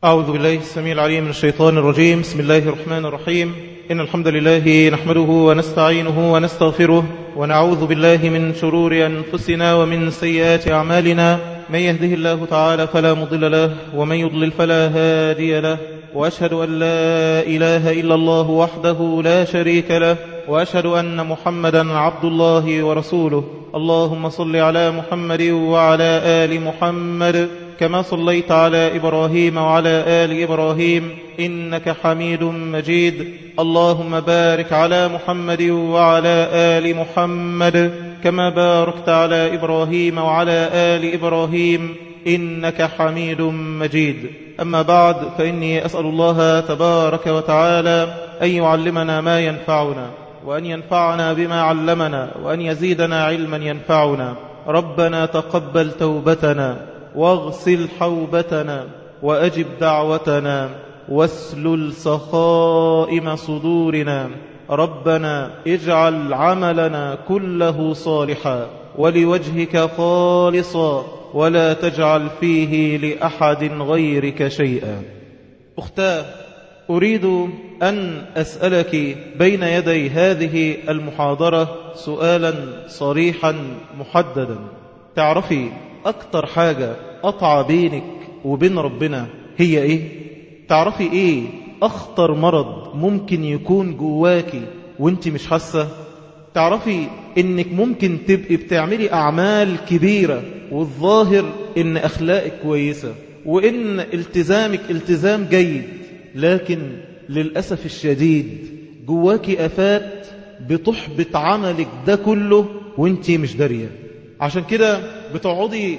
أعوذ بالله السميع العليم من الشيطان الرجيم بسم الله الرحمن الرحيم إن الحمد لله نحمده ونستعينه ونستغفره ونعوذ بالله من شرور أنفسنا ومن سيئات أعمالنا من يهده الله تعالى فلا مضل له ومن يضلل فلا هادي له وأشهد أن لا إله إلا الله وحده لا شريك له وأشهد أن محمدا عبد الله ورسوله اللهم صل على محمد وعلى آل محمد كما صليت على إبراهيم وعلى آل إبراهيم إنك حميد مجيد اللهم بارك على محمد وعلى آل محمد كما باركت على إبراهيم وعلى آل إبراهيم إنك حميد مجيد أما بعد فإني أسأل الله تبارك وتعالى أن يعلمنا ما ينفعنا وأن ينفعنا بما علمنا وأن يزيدنا علما ينفعنا ربنا تقبل توبتنا واغسل حوبتنا وأجب دعوتنا واسلل سخائم صدورنا ربنا اجعل عملنا كله صالحا ولوجهك خالصا ولا تجعل فيه لأحد غيرك شيئا أختاه أريد أن أسألك بين يدي هذه المحاضرة سؤالا صريحا محددا تعرفي أكتر حاجة قطع بينك وبين ربنا هي إيه؟ تعرفي إيه أخطر مرض ممكن يكون جواكي وانت مش حاسة تعرفي إنك ممكن تبقي بتعملي أعمال كبيرة والظاهر إن أخلاقك كويسة وإن التزامك التزام جيد لكن للأسف الشديد جواكي أفات بتحبط عملك ده كله وانت مش داريه عشان كده بتقعدي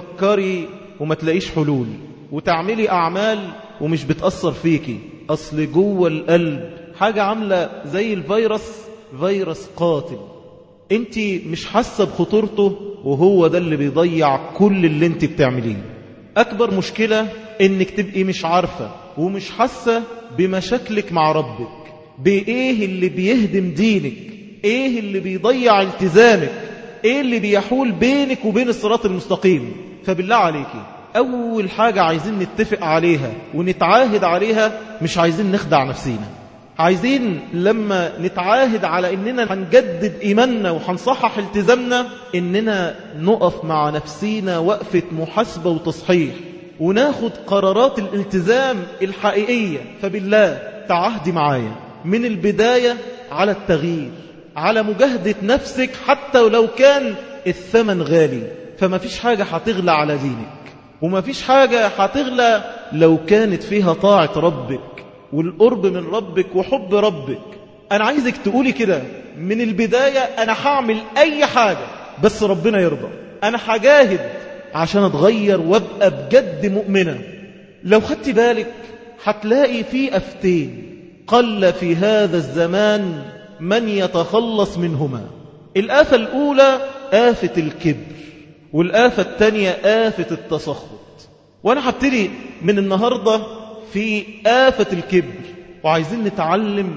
تفكري وما تلاقيش حلول وتعملي أعمال ومش بتأثر فيكي أصل جوه القلب حاجة عاملة زي الفيروس فيروس قاتل انت مش حاسة بخطورته وهو ده اللي بيضيع كل اللي انت بتعمليه أكبر مشكلة انك تبقي مش عارفة ومش حاسة بمشاكلك مع ربك بإيه اللي بيهدم دينك إيه اللي بيضيع التزامك ايه اللي بيحول بينك وبين الصراط المستقيم فبالله عليكي اول حاجة عايزين نتفق عليها ونتعاهد عليها مش عايزين نخدع نفسينا عايزين لما نتعاهد على اننا هنجدد ايماننا وهنصحح التزامنا اننا نقف مع نفسينا وقفة محاسبة وتصحيح وناخد قرارات الالتزام الحقيقية فبالله تعهدي معايا من البداية على التغيير على مجاهدة نفسك حتى ولو كان الثمن غالي فما فيش حاجة هتغلى على دينك وما فيش حاجة هتغلى لو كانت فيها طاعة ربك والقرب من ربك وحب ربك أنا عايزك تقولي كده من البداية أنا هعمل أي حاجة بس ربنا يرضى أنا هجاهد عشان أتغير وابقى بجد مؤمنة لو خدت بالك هتلاقي في أفتين قل في هذا الزمان من يتخلص منهما الآفة الأولى آفة الكبر والآفة الثانية آفة التسخط وأنا هبتدي من النهاردة في آفة الكبر وعايزين نتعلم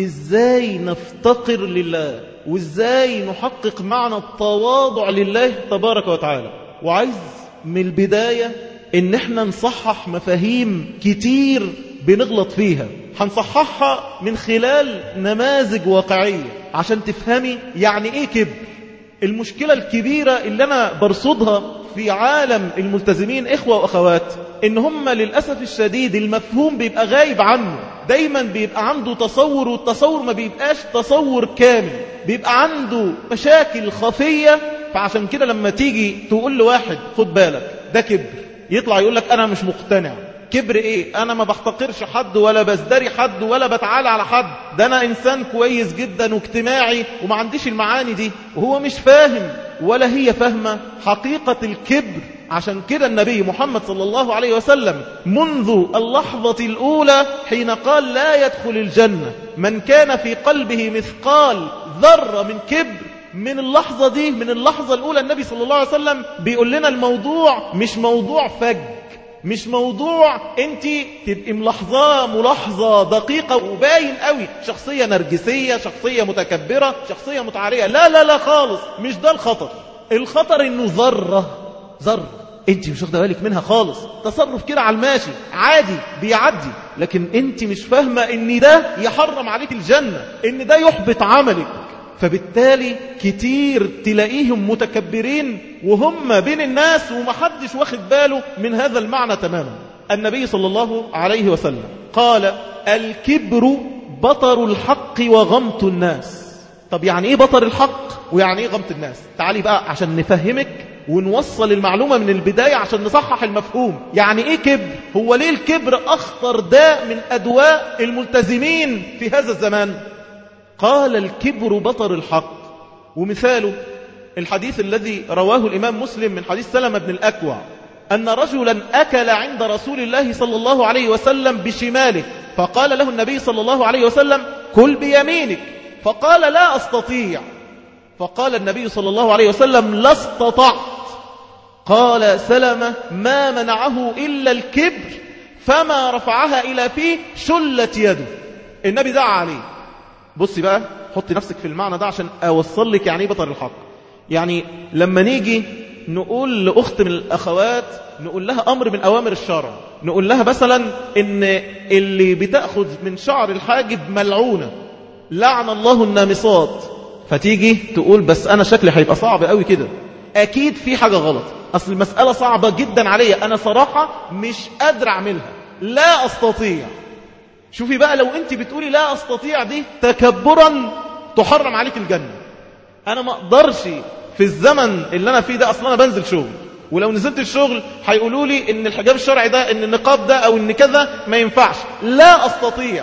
إزاي نفتقر لله وإزاي نحقق معنى التواضع لله تبارك وتعالى وعايز من البداية إن احنا نصحح مفاهيم كتير بنغلط فيها هنصححها من خلال نماذج واقعية عشان تفهمي يعني ايه كبر المشكلة الكبيرة اللي انا برصدها في عالم الملتزمين اخوة واخوات ان هم للأسف الشديد المفهوم بيبقى غايب عنه دايما بيبقى عنده تصور والتصور ما بيبقاش تصور كامل بيبقى عنده مشاكل خفية فعشان كده لما تيجي تقول لواحد خد بالك ده كبر يطلع يقول لك انا مش مقتنع كبر ايه انا ما بحتقرش حد ولا بزدري حد ولا بتعالى على حد ده انا انسان كويس جدا واجتماعي وما عنديش المعاني دي وهو مش فاهم ولا هي فاهمة حقيقة الكبر عشان كده النبي محمد صلى الله عليه وسلم منذ اللحظة الأولى حين قال لا يدخل الجنة من كان في قلبه مثقال ذرة من كبر من اللحظة دي من اللحظة الأولى النبي صلى الله عليه وسلم بيقول لنا الموضوع مش موضوع فج مش موضوع انت تبقي ملاحظاه ملاحظة دقيقة وباين قوي شخصية نرجسية شخصية متكبرة شخصية متعارية لا لا لا خالص مش ده الخطر الخطر انه ذرة ذرة انت مش واخده بالك منها خالص تصرف كده على الماشي عادي بيعدي لكن انت مش فاهمه ان ده يحرم عليك الجنه ان ده يحبط عملك فبالتالي كتير تلاقيهم متكبرين وهم بين الناس ومحدش واخد باله من هذا المعنى تماما النبي صلى الله عليه وسلم قال الكبر بطر الحق وغمط الناس طب يعني ايه بطر الحق ويعني ايه غمط الناس تعالي بقى عشان نفهمك ونوصل المعلومة من البداية عشان نصحح المفهوم يعني ايه كبر هو ليه الكبر اخطر داء من ادواء الملتزمين في هذا الزمان قال الكبر بطر الحق ومثاله الحديث الذي رواه الإمام مسلم من حديث سلمة بن الأكوع أن رجلا أكل عند رسول الله صلى الله عليه وسلم بشماله فقال له النبي صلى الله عليه وسلم كل بيمينك فقال لا أستطيع فقال النبي صلى الله عليه وسلم لا استطعت قال سلمة ما منعه إلا الكبر فما رفعها إلى فيه شلت يده النبي دعا عليه بصي بقى حطي نفسك في المعنى ده عشان أوصل لك يعني بطر الحق يعني لما نيجي نقول لأخت من الأخوات نقول لها أمر من أوامر الشرع نقول لها مثلا إن اللي بتأخذ من شعر الحاجب ملعونة لعن الله النامصات فتيجي تقول بس أنا شكلي هيبقى صعب قوي كده أكيد في حاجة غلط أصل المسألة صعبة جدا عليا أنا صراحة مش قادر أعملها لا أستطيع شوفي بقى لو أنت بتقولي لا أستطيع دي تكبرا تحرم عليك الجنة أنا ما أقدرش في الزمن اللي أنا فيه ده أصلا أنا بنزل شغل ولو نزلت الشغل هيقولوا لي ان الحجاب الشرعي ده ان النقاب ده او ان كذا ما ينفعش لا استطيع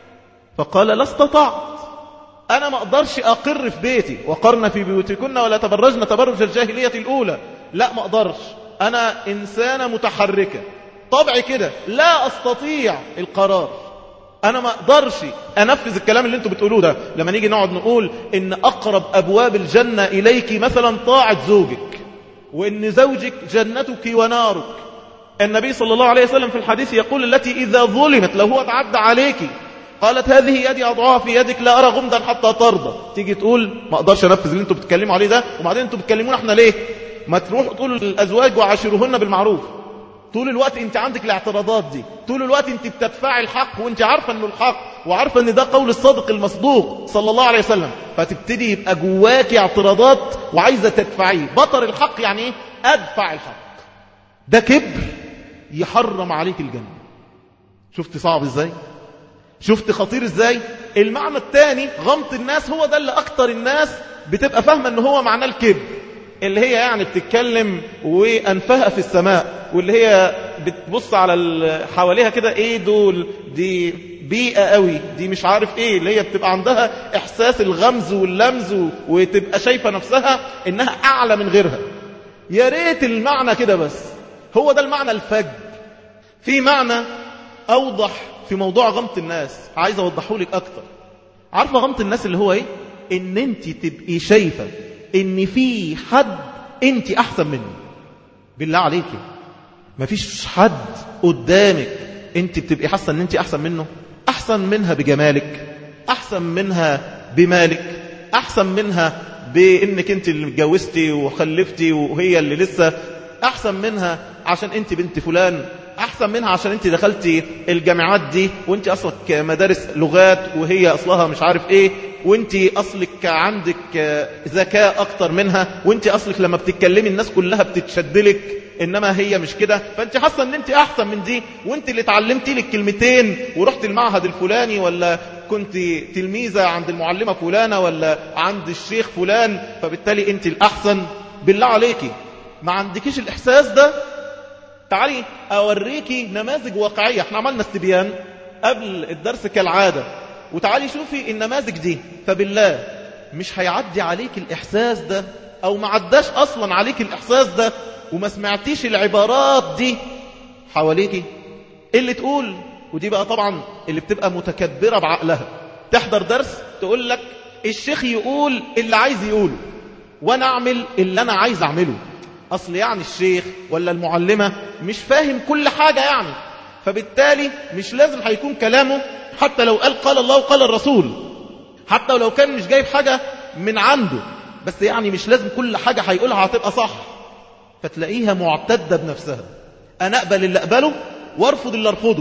فقال لا استطعت انا ما اقدرش اقر في بيتي وقرن في بيوتكن ولا تبرجن تبرج الجاهلية الاولى لا ما اقدرش انا انسانة متحركة طبعي كده لا استطيع القرار انا ما اقدرش انفذ الكلام اللي انتوا بتقولوه ده لما نيجي نقعد نقول ان اقرب ابواب الجنة اليك مثلا طاعة زوجك وإن زوجك جنتك ونارك النبي صلى الله عليه وسلم في الحديث يقول التي إذا ظلمت لو هو تعدى عليك قالت هذه يدي أضعها في يدك لا أرى غمدا حتى ترضى تيجي تقول ما أقدرش أنفذ اللي أنتوا بتتكلموا عليه ده وبعدين أنتوا بتكلمونا إحنا ليه ما تروح تقول الأزواج وعاشرهن بالمعروف طول الوقت انت عندك الاعتراضات دي طول الوقت انت بتدفعي الحق وانت عارفة انه الحق وعارفة ان ده قول الصادق المصدوق صلى الله عليه وسلم فتبتدي يبقى جواكي اعتراضات وعايزة تدفعيه بطر الحق يعني ايه ادفع الحق ده كبر يحرم عليك الجنة شفت صعب ازاي شفت خطير ازاي المعنى الثاني غمط الناس هو ده اللي اكتر الناس بتبقى فاهمة ان هو معناه الكبر اللي هي يعني بتتكلم وأنفها في السماء واللي هي بتبص على حواليها كده ايه دول دي بيئة قوي دي مش عارف ايه اللي هي بتبقى عندها احساس الغمز واللمز وتبقى شايفة نفسها انها اعلى من غيرها يا ريت المعنى كده بس هو ده المعنى الفج في معنى اوضح في موضوع غمط الناس عايز اوضحه لك اكتر عارفة غمط الناس اللي هو ايه ان انت تبقي شايفة ان في حد انت احسن منه بالله عليكي مفيش حد قدامك انت بتبقي حاسه ان انت احسن منه احسن منها بجمالك احسن منها بمالك احسن منها بانك انت اللي اتجوزتي وخلفتي وهي اللي لسه احسن منها عشان انت بنت فلان احسن منها عشان انت دخلتي الجامعات دي وانت اصلك مدارس لغات وهي اصلها مش عارف ايه وانت اصلك عندك ذكاء اكتر منها وانت اصلك لما بتتكلمي الناس كلها بتتشدلك انما هي مش كده فانت حاسه ان انت احسن من دي وانت اللي اتعلمتي لك كلمتين ورحت المعهد الفلاني ولا كنت تلميذه عند المعلمه فلانه ولا عند الشيخ فلان فبالتالي انت الاحسن بالله عليكي ما عندكيش الاحساس ده تعالي اوريكي نماذج واقعيه احنا عملنا استبيان قبل الدرس كالعاده وتعالي شوفي النماذج دي فبالله مش هيعدي عليك الإحساس ده أو ما عداش أصلا عليك الإحساس ده وما سمعتيش العبارات دي حواليكي اللي تقول ودي بقى طبعا اللي بتبقى متكبرة بعقلها تحضر درس تقول لك الشيخ يقول اللي عايز يقوله وانا اعمل اللي انا عايز اعمله اصل يعني الشيخ ولا المعلمة مش فاهم كل حاجة يعني فبالتالي مش لازم هيكون كلامه حتى لو قال قال الله وقال الرسول حتى لو كان مش جايب حاجة من عنده بس يعني مش لازم كل حاجة هيقولها هتبقى صح فتلاقيها معتدة بنفسها أنا أقبل اللي أقبله وارفض اللي أرفضه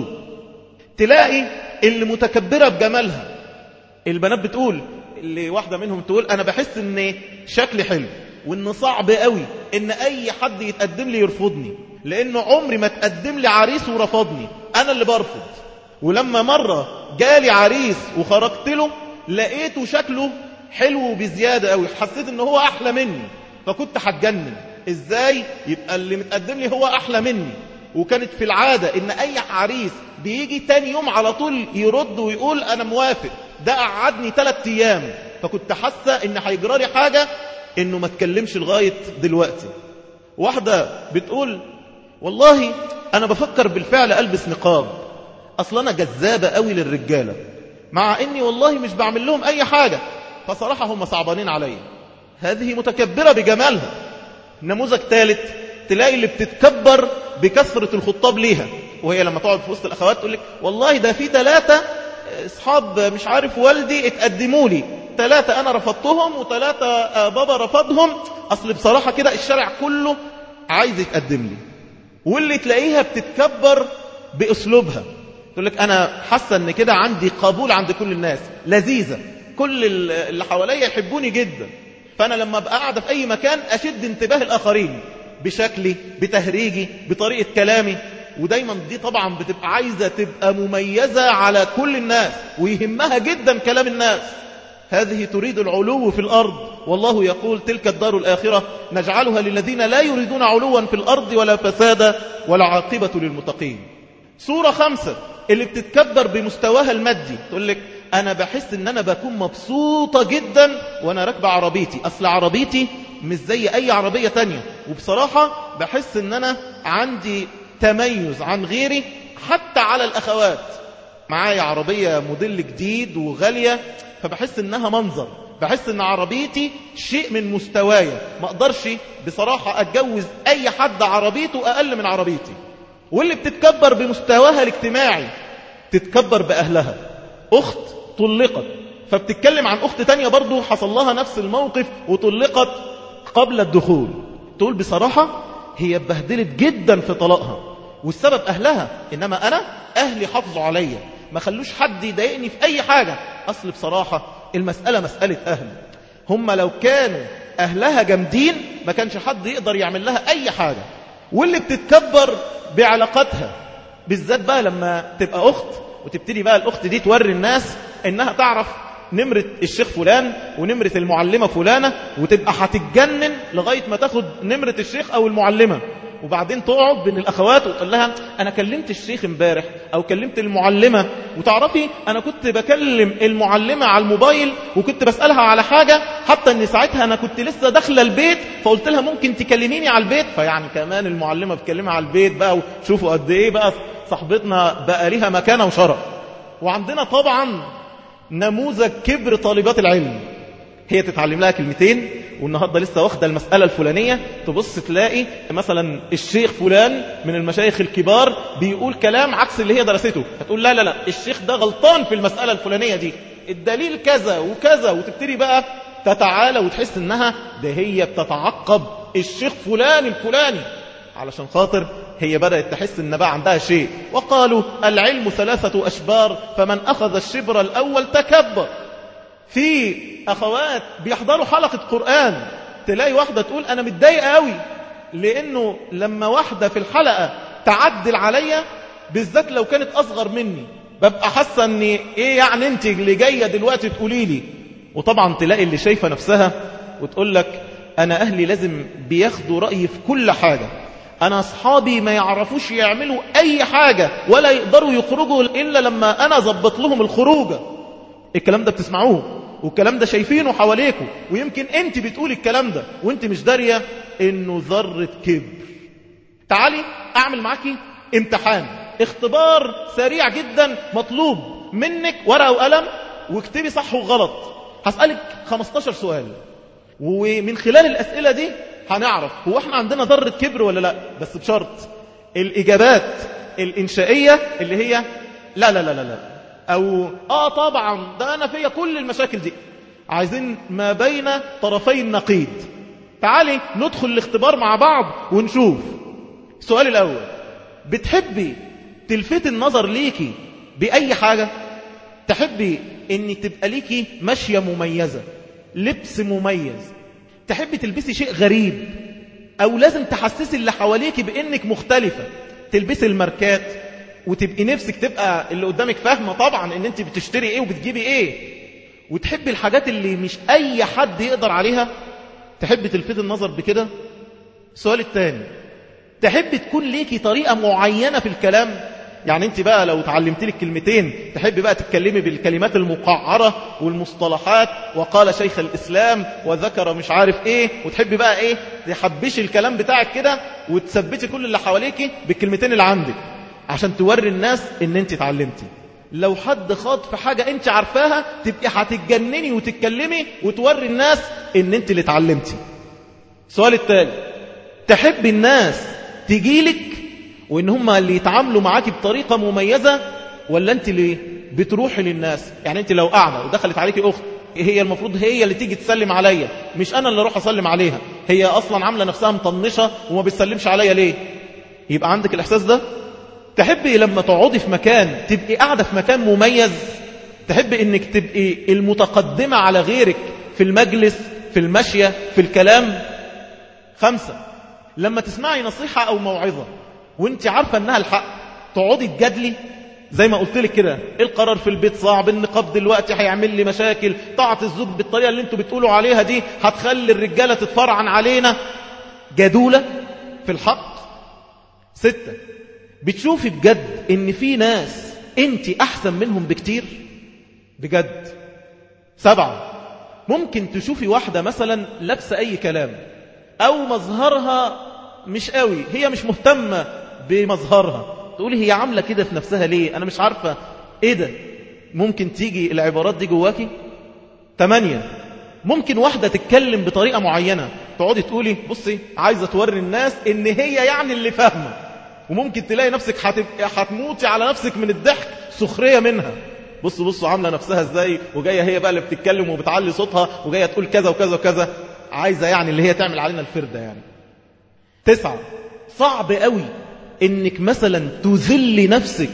تلاقي اللي متكبرة بجمالها البنات بتقول اللي واحدة منهم تقول أنا بحس أن شكلي حلو وأنه صعب قوي أن أي حد يتقدم لي يرفضني لأنه عمري ما تقدم لي عريس ورفضني أنا اللي برفض ولما مرة جالي عريس وخرجت له لقيته شكله حلو بزيادة قوي حسيت أنه هو أحلى مني فكنت هتجنن إزاي يبقى اللي متقدم لي هو أحلى مني وكانت في العادة ان اي عريس بيجي تاني يوم على طول يرد ويقول انا موافق ده قعدني ثلاث ايام فكنت حاسة ان هيجرالي حاجة انه ما تكلمش لغاية دلوقتي واحدة بتقول والله انا بفكر بالفعل البس نقاب اصلا انا جذابة قوي للرجالة مع اني والله مش بعمل لهم اي حاجة فصراحة هم صعبانين عليا هذه متكبرة بجمالها نموذج ثالث تلاقي اللي بتتكبر بكثرة الخطاب ليها وهي لما تقعد في وسط الأخوات تقول لك والله ده في ثلاثة اصحاب مش عارف والدي اتقدموا لي ثلاثة أنا رفضتهم وثلاثة بابا رفضهم أصل بصراحة كده الشارع كله عايز يتقدم لي واللي تلاقيها بتتكبر بأسلوبها تقول لك أنا حاسة أن كده عندي قبول عند كل الناس لذيذة كل اللي حواليا يحبوني جدا فأنا لما أبقى قاعدة في أي مكان أشد انتباه الآخرين بشكلي بتهريجي بطريقة كلامي ودايما دي طبعا بتبقى عايزة تبقى مميزة على كل الناس ويهمها جدا كلام الناس هذه تريد العلو في الأرض والله يقول تلك الدار الآخرة نجعلها للذين لا يريدون علوا في الأرض ولا فسادا ولا عاقبة للمتقين سورة خمسة اللي بتتكبر بمستواها المادي تقول لك أنا بحس أن أنا بكون مبسوطة جدا وأنا راكبة عربيتي أصل عربيتي مش زي أي عربية تانية وبصراحة بحس أن أنا عندي تميز عن غيري حتى على الأخوات معايا عربية موديل جديد وغالية فبحس أنها منظر بحس أن عربيتي شيء من مستوايا ما أقدرش بصراحة أتجوز أي حد عربيته أقل من عربيتي واللي بتتكبر بمستواها الاجتماعي تتكبر بأهلها أخت طلقت فبتتكلم عن أخت تانية برضو حصل لها نفس الموقف وطلقت قبل الدخول تقول بصراحة هي اتبهدلت جدا في طلاقها والسبب أهلها إنما أنا أهلي حافظوا عليا ما خلوش حد يضايقني في أي حاجة أصل بصراحة المسألة مسألة أهل هم لو كانوا أهلها جامدين ما كانش حد يقدر يعمل لها أي حاجة واللي بتتكبر بعلاقاتها بالذات بقى لما تبقى أخت وتبتدي بقى الأخت دي توري الناس إنها تعرف نمرة الشيخ فلان ونمرة المعلمة فلانة وتبقى هتتجنن لغاية ما تاخد نمرة الشيخ أو المعلمة وبعدين تقعد بين الأخوات وتقول لها أنا كلمت الشيخ امبارح أو كلمت المعلمة وتعرفي أنا كنت بكلم المعلمة على الموبايل وكنت بسألها على حاجة حتى أن ساعتها أنا كنت لسه داخله البيت فقلت لها ممكن تكلميني على البيت فيعني كمان المعلمة بتكلمها على البيت بقى وشوفوا قد إيه بقى صاحبتنا بقى ليها مكانة وشرف وعندنا طبعا نموذج كبر طالبات العلم هي تتعلم لها كلمتين والنهاردة لسه واخدة المسألة الفلانية تبص تلاقي مثلا الشيخ فلان من المشايخ الكبار بيقول كلام عكس اللي هي درسته هتقول لا لا لا الشيخ ده غلطان في المسألة الفلانية دي الدليل كذا وكذا وتبتدي بقى تتعالى وتحس انها ده هي بتتعقب الشيخ فلان الفلاني علشان خاطر هي بدأت تحس ان بقى عندها شيء وقالوا العلم ثلاثة أشبار فمن أخذ الشبر الأول تكبر في أخوات بيحضروا حلقة قرآن تلاقي واحدة تقول أنا متضايقة قوي لأنه لما واحدة في الحلقة تعدل عليا بالذات لو كانت أصغر مني ببقى حاسة أن إيه يعني أنت اللي جاية دلوقتي تقولي لي وطبعا تلاقي اللي شايفة نفسها وتقول لك أنا أهلي لازم بياخدوا رأيي في كل حاجة أنا أصحابي ما يعرفوش يعملوا أي حاجة ولا يقدروا يخرجوا إلا لما أنا ضبط لهم الخروجة الكلام ده بتسمعوه والكلام ده شايفينه حواليكم ويمكن انت بتقولي الكلام ده وانت مش دارية انه ذرة كبر تعالي اعمل معاكي امتحان اختبار سريع جدا مطلوب منك ورقة وقلم واكتبي صح وغلط هسألك 15 سؤال ومن خلال الأسئلة دي هنعرف هو احنا عندنا ذرة كبر ولا لا بس بشرط الإجابات الإنشائية اللي هي لا لا لا لا, لا. أو آه طبعا ده أنا فيا كل المشاكل دي عايزين ما بين طرفي النقيض تعالي ندخل الاختبار مع بعض ونشوف السؤال الأول بتحبي تلفت النظر ليكي بأي حاجة تحبي ان تبقى ليكي ماشية مميزة لبس مميز تحبي تلبسي شيء غريب او لازم تحسسي اللي حواليكي بانك مختلفة تلبسي الماركات وتبقي نفسك تبقى اللي قدامك فاهمة طبعا ان انت بتشتري ايه وبتجيبي ايه وتحبي الحاجات اللي مش اي حد يقدر عليها تحبي تلفت النظر بكده السؤال الثاني تحبي تكون ليكي طريقة معينة في الكلام يعني انت بقى لو تعلمت لك كلمتين تحبي بقى تتكلمي بالكلمات المقعرة والمصطلحات وقال شيخ الإسلام وذكر مش عارف ايه وتحبي بقى ايه تحبشي الكلام بتاعك كده وتثبتي كل اللي حواليكي بالكلمتين اللي عندك عشان توري الناس ان انت اتعلمتي لو حد خاض في حاجة انت عارفاها تبقي هتتجنني وتتكلمي وتوري الناس ان انت اللي اتعلمتي السؤال التالي تحبي الناس تجيلك وان هم اللي يتعاملوا معاكي بطريقة مميزة ولا انت اللي بتروحي للناس يعني انت لو قاعدة ودخلت عليكي اخت هي المفروض هي اللي تيجي تسلم عليا مش انا اللي اروح اسلم عليها هي اصلا عاملة نفسها مطنشة وما بتسلمش عليا ليه يبقى عندك الاحساس ده تحبي لما تقعدي في مكان تبقي قاعدة في مكان مميز تحبي انك تبقي المتقدمة على غيرك في المجلس في المشية في الكلام خمسة لما تسمعي نصيحة او موعظة وانت عارفة انها الحق تقعدي تجادلي زي ما قلت لك كده القرار في البيت صعب النقاب دلوقتي هيعمل لي مشاكل طاعة الزوج بالطريقة اللي انتوا بتقولوا عليها دي هتخلي الرجالة تتفرعن علينا جدولة في الحق ستة بتشوفي بجد ان في ناس انت احسن منهم بكتير بجد سبعة ممكن تشوفي واحدة مثلا لابسة اي كلام او مظهرها مش قوي هي مش مهتمة بمظهرها تقولي هي عاملة كده في نفسها ليه انا مش عارفة ايه ده ممكن تيجي العبارات دي جواكي تمانية ممكن واحدة تتكلم بطريقة معينة تقعدي تقولي بصي عايزة توري الناس ان هي يعني اللي فاهمة وممكن تلاقي نفسك هتبقى هتموتي على نفسك من الضحك سخرية منها بصوا بصوا عاملة نفسها ازاي وجاية هي بقى اللي بتتكلم وبتعلي صوتها وجاية تقول كذا وكذا وكذا عايزة يعني اللي هي تعمل علينا الفردة يعني تسعة صعب قوي انك مثلا تذل نفسك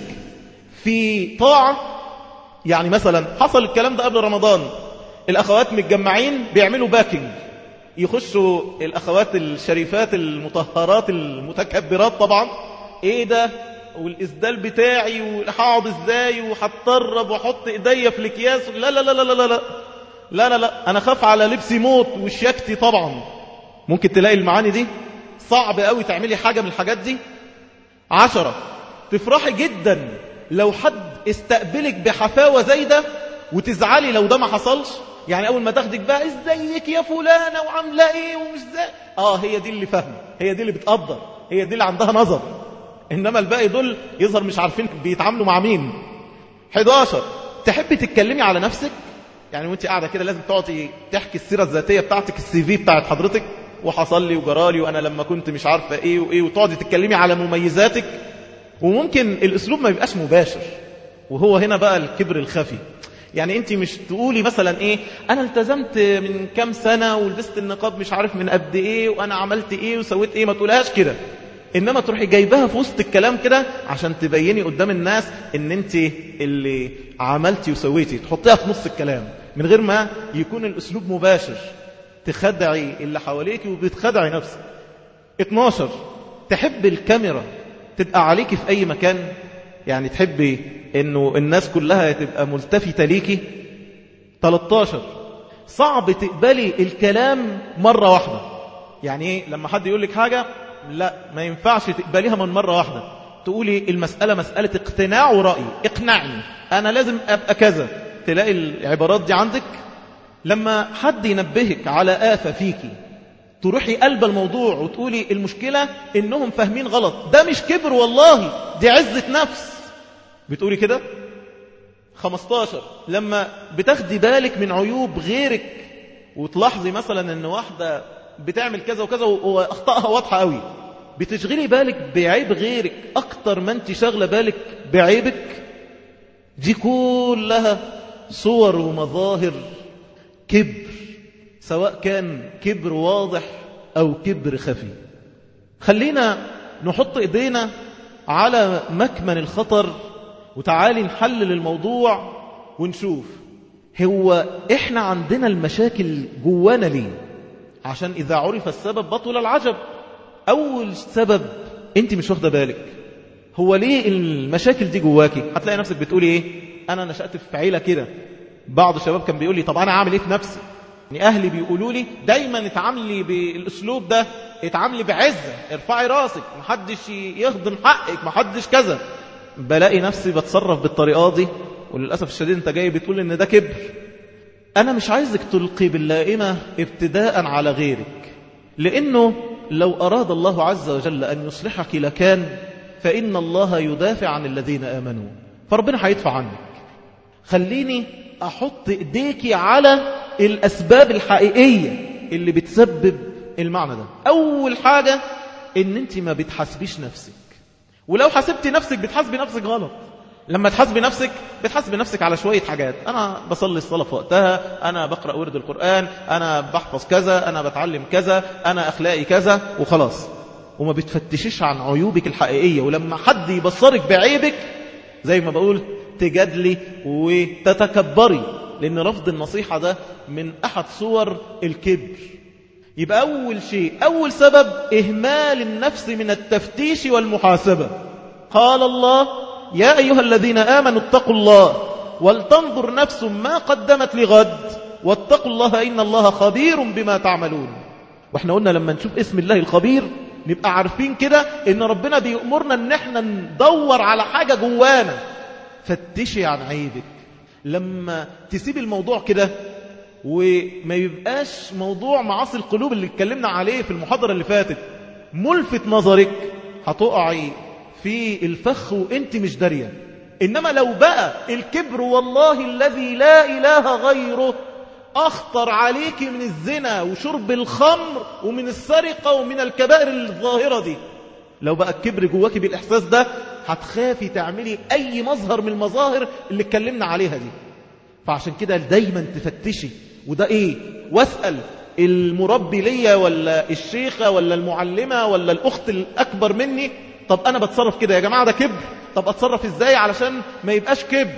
في طاعة يعني مثلا حصل الكلام ده قبل رمضان الأخوات متجمعين بيعملوا باكينج يخشوا الأخوات الشريفات المطهرات المتكبرات طبعا ايه ده والإسدال بتاعي وهقعد ازاي وهتطرب واحط ايديا في الاكياس لا لا لا لا لا لا لا لا لا انا خاف على لبسي موت وشياكتي طبعا ممكن تلاقي المعاني دي صعب قوي تعملي حاجة من الحاجات دي عشرة تفرحي جدا لو حد استقبلك بحفاوة زي ده وتزعلي لو ده ما حصلش يعني اول ما تاخدك بقى ازيك يا فلانة وعاملة ايه ومش زي اه هي دي اللي فاهمة هي دي اللي بتقدر هي دي اللي عندها نظر انما الباقي دول يظهر مش عارفين بيتعاملوا مع مين 11 تحبي تتكلمي على نفسك يعني وانت قاعده كده لازم تقعدي تحكي السيره الذاتيه بتاعتك السي في بتاعت حضرتك وحصل لي وجرالي وانا لما كنت مش عارفه ايه وايه وتقعدي تتكلمي على مميزاتك وممكن الاسلوب ما يبقاش مباشر وهو هنا بقى الكبر الخفي يعني انت مش تقولي مثلا ايه انا التزمت من كام سنه ولبست النقاب مش عارف من قد ايه وانا عملت ايه وسويت ايه ما تقولهاش كده انما تروحي جايباها في وسط الكلام كده عشان تبيني قدام الناس ان انت اللي عملتي وسويتي تحطيها في نص الكلام من غير ما يكون الاسلوب مباشر تخدعي اللي حواليك وبتخدعي نفسك 12 تحب الكاميرا تبقى عليكي في اي مكان يعني تحبي انه الناس كلها تبقى ملتفتة ليكي 13 صعب تقبلي الكلام مرة واحدة يعني ايه لما حد يقول لك حاجة لا ما ينفعش تقبليها من مرة واحدة تقولي المسألة مسألة اقتناع ورأي اقنعني أنا لازم أبقى كذا تلاقي العبارات دي عندك لما حد ينبهك على آفة فيكي تروحي قلب الموضوع وتقولي المشكلة إنهم فاهمين غلط ده مش كبر والله دي عزة نفس بتقولي كده 15 لما بتاخدي بالك من عيوب غيرك وتلاحظي مثلا ان واحدة بتعمل كذا وكذا واخطائها واضحة قوي بتشغلي بالك بعيب غيرك اكتر ما انت شاغله بالك بعيبك دي كلها صور ومظاهر كبر سواء كان كبر واضح أو كبر خفي خلينا نحط إيدينا على مكمن الخطر وتعالي نحلل الموضوع ونشوف هو إحنا عندنا المشاكل جوانا ليه عشان إذا عرف السبب بطل العجب أول سبب أنت مش واخده بالك هو ليه المشاكل دي جواكي هتلاقي نفسك بتقولي إيه أنا نشأت في عيلة كده بعض الشباب كان بيقول لي طب أنا أعمل إيه في نفسي يعني أهلي بيقولوا لي دايما اتعاملي بالأسلوب ده اتعاملي بعزة ارفعي راسك محدش يخدم حقك محدش كذا بلاقي نفسي بتصرف بالطريقة دي وللأسف الشديد انت جاي بتقول ان ده كبر أنا مش عايزك تلقي باللائمة ابتداء على غيرك لأنه لو أراد الله عز وجل أن يصلحك لكان فإن الله يدافع عن الذين آمنوا فربنا هيدفع عنك خليني أحط إيديكي على الأسباب الحقيقية اللي بتسبب المعنى ده أول حاجة إن أنت ما بتحاسبيش نفسك ولو حاسبتي نفسك بتحاسبي نفسك غلط لما تحاسبي نفسك بتحاسبي نفسك على شوية حاجات أنا بصلي الصلاة في وقتها أنا بقرأ ورد القرآن أنا بحفظ كذا أنا بتعلم كذا أنا أخلاقي كذا وخلاص وما بتفتشيش عن عيوبك الحقيقية ولما حد يبصرك بعيبك زي ما بقول تجادلي وتتكبري لأن رفض النصيحة ده من أحد صور الكبر يبقى أول شيء أول سبب إهمال النفس من التفتيش والمحاسبة قال الله يا أيها الذين آمنوا اتقوا الله ولتنظر نفس ما قدمت لغد واتقوا الله إن الله خبير بما تعملون واحنا قلنا لما نشوف اسم الله الخبير نبقى عارفين كده ان ربنا بيأمرنا ان احنا ندور على حاجة جوانا فتشي عن عيبك لما تسيب الموضوع كده وما يبقاش موضوع معاصي القلوب اللي اتكلمنا عليه في المحاضرة اللي فاتت ملفت نظرك هتقعي في الفخ وانت مش دارية إنما لو بقى الكبر والله الذي لا إله غيره أخطر عليك من الزنا وشرب الخمر ومن السرقة ومن الكبائر الظاهرة دي لو بقى الكبر جواكي بالإحساس ده هتخافي تعملي أي مظهر من المظاهر اللي اتكلمنا عليها دي فعشان كده دايما تفتشي وده ايه واسأل المربي ليا ولا الشيخة ولا المعلمة ولا الأخت الأكبر مني طب أنا بتصرف كده يا جماعة ده كبر طب أتصرف إزاي علشان ما يبقاش كبر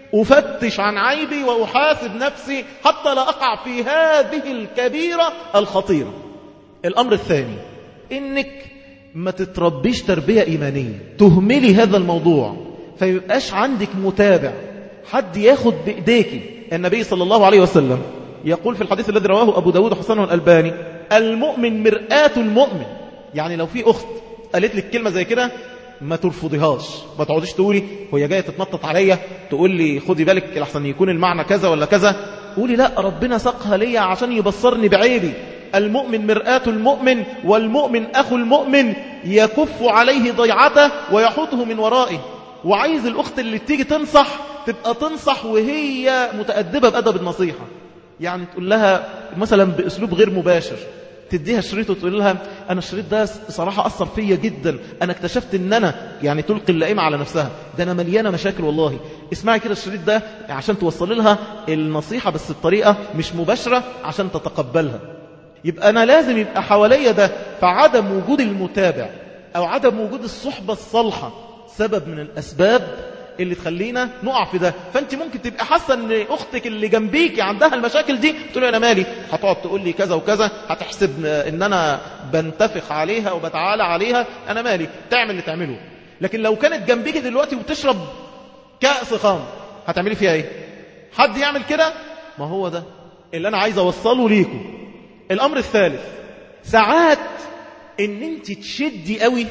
أفتش عن عيبي وأحاسب نفسي حتى لا أقع في هذه الكبيرة الخطيرة الأمر الثاني إنك ما تتربيش تربية إيمانية تهملي هذا الموضوع فيبقاش عندك متابع حد ياخد بإيديك النبي صلى الله عليه وسلم يقول في الحديث الذي رواه أبو داود حسن الألباني المؤمن مرآة المؤمن يعني لو في أخت قالت لك كلمة زي كده ما ترفضيهاش ما تقعديش تقولي هي جايه تتنطط عليا تقول لي خدي بالك لحسن يكون المعنى كذا ولا كذا قولي لا ربنا ساقها ليا عشان يبصرني بعيبي المؤمن مرآة المؤمن والمؤمن أخو المؤمن يكف عليه ضيعته ويحوطه من ورائه وعايز الأخت اللي تيجي تنصح تبقى تنصح وهي متأدبة بأدب النصيحة يعني تقول لها مثلا بأسلوب غير مباشر تديها شريط وتقول لها أنا الشريط ده صراحة أثر فيا جدا أنا اكتشفت أن أنا يعني تلقي اللائمة على نفسها ده أنا مليانة مشاكل والله اسمعي كده الشريط ده عشان توصل لها النصيحة بس بطريقة مش مباشرة عشان تتقبلها يبقى أنا لازم يبقى حواليا ده فعدم وجود المتابع أو عدم وجود الصحبة الصالحة سبب من الأسباب اللي تخلينا نقع في ده فانت ممكن تبقى حاسه ان اختك اللي جنبيكي عندها المشاكل دي تقول لي انا مالي هتقعد تقول لي كذا وكذا هتحسب ان انا بنتفخ عليها وبتعالى عليها انا مالي تعمل اللي تعمله لكن لو كانت جنبيكي دلوقتي وبتشرب كأس خمر هتعملي فيها ايه حد يعمل كده ما هو ده اللي انا عايز اوصله ليكم الامر الثالث ساعات ان انت تشدي قوي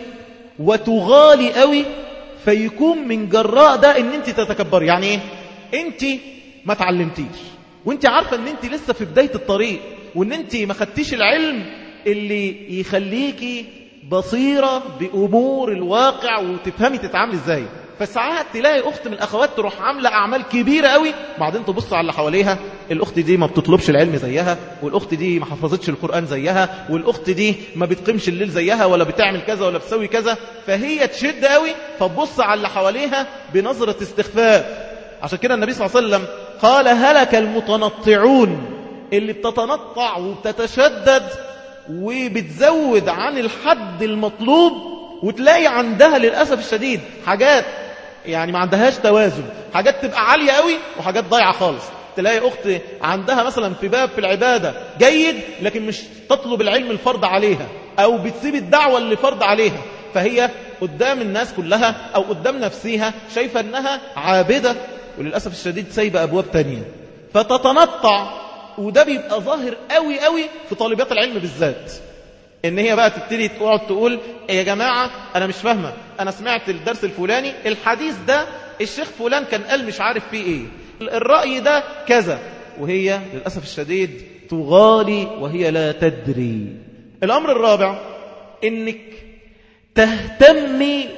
وتغالي قوي فيكون من جراء ده ان انت تتكبر يعني ايه انت ما تعلمتيش وانت عارفة ان انت لسه في بداية الطريق وان انت ما خدتيش العلم اللي يخليكي بصيرة بأمور الواقع وتفهمي تتعاملي ازاي فساعات تلاقي أخت من الأخوات تروح عاملة أعمال كبيرة قوي بعدين تبص على اللي حواليها الأخت دي ما بتطلبش العلم زيها والأخت دي ما حفظتش القرآن زيها والأخت دي ما بتقيمش الليل زيها ولا بتعمل كذا ولا بتسوي كذا فهي تشد قوي فتبص على اللي حواليها بنظرة استخفاف عشان كده النبي صلى الله عليه وسلم قال هلك المتنطعون اللي بتتنطع وبتتشدد وبتزود عن الحد المطلوب وتلاقي عندها للأسف الشديد حاجات يعني ما عندهاش توازن حاجات تبقى عالية قوي وحاجات ضايعة خالص تلاقي أخت عندها مثلا في باب في العبادة جيد لكن مش تطلب العلم الفرض عليها أو بتسيب الدعوة اللي فرض عليها فهي قدام الناس كلها أو قدام نفسها شايفة أنها عابدة وللأسف الشديد سايبة أبواب تانية فتتنطع وده بيبقى ظاهر قوي قوي في طالبات العلم بالذات ان هي بقى تبتدي تقعد تقول يا جماعة انا مش فاهمة انا سمعت الدرس الفلاني الحديث ده الشيخ فلان كان قال مش عارف فيه ايه الرأي ده كذا وهي للأسف الشديد تغالي وهي لا تدري الأمر الرابع انك تهتمي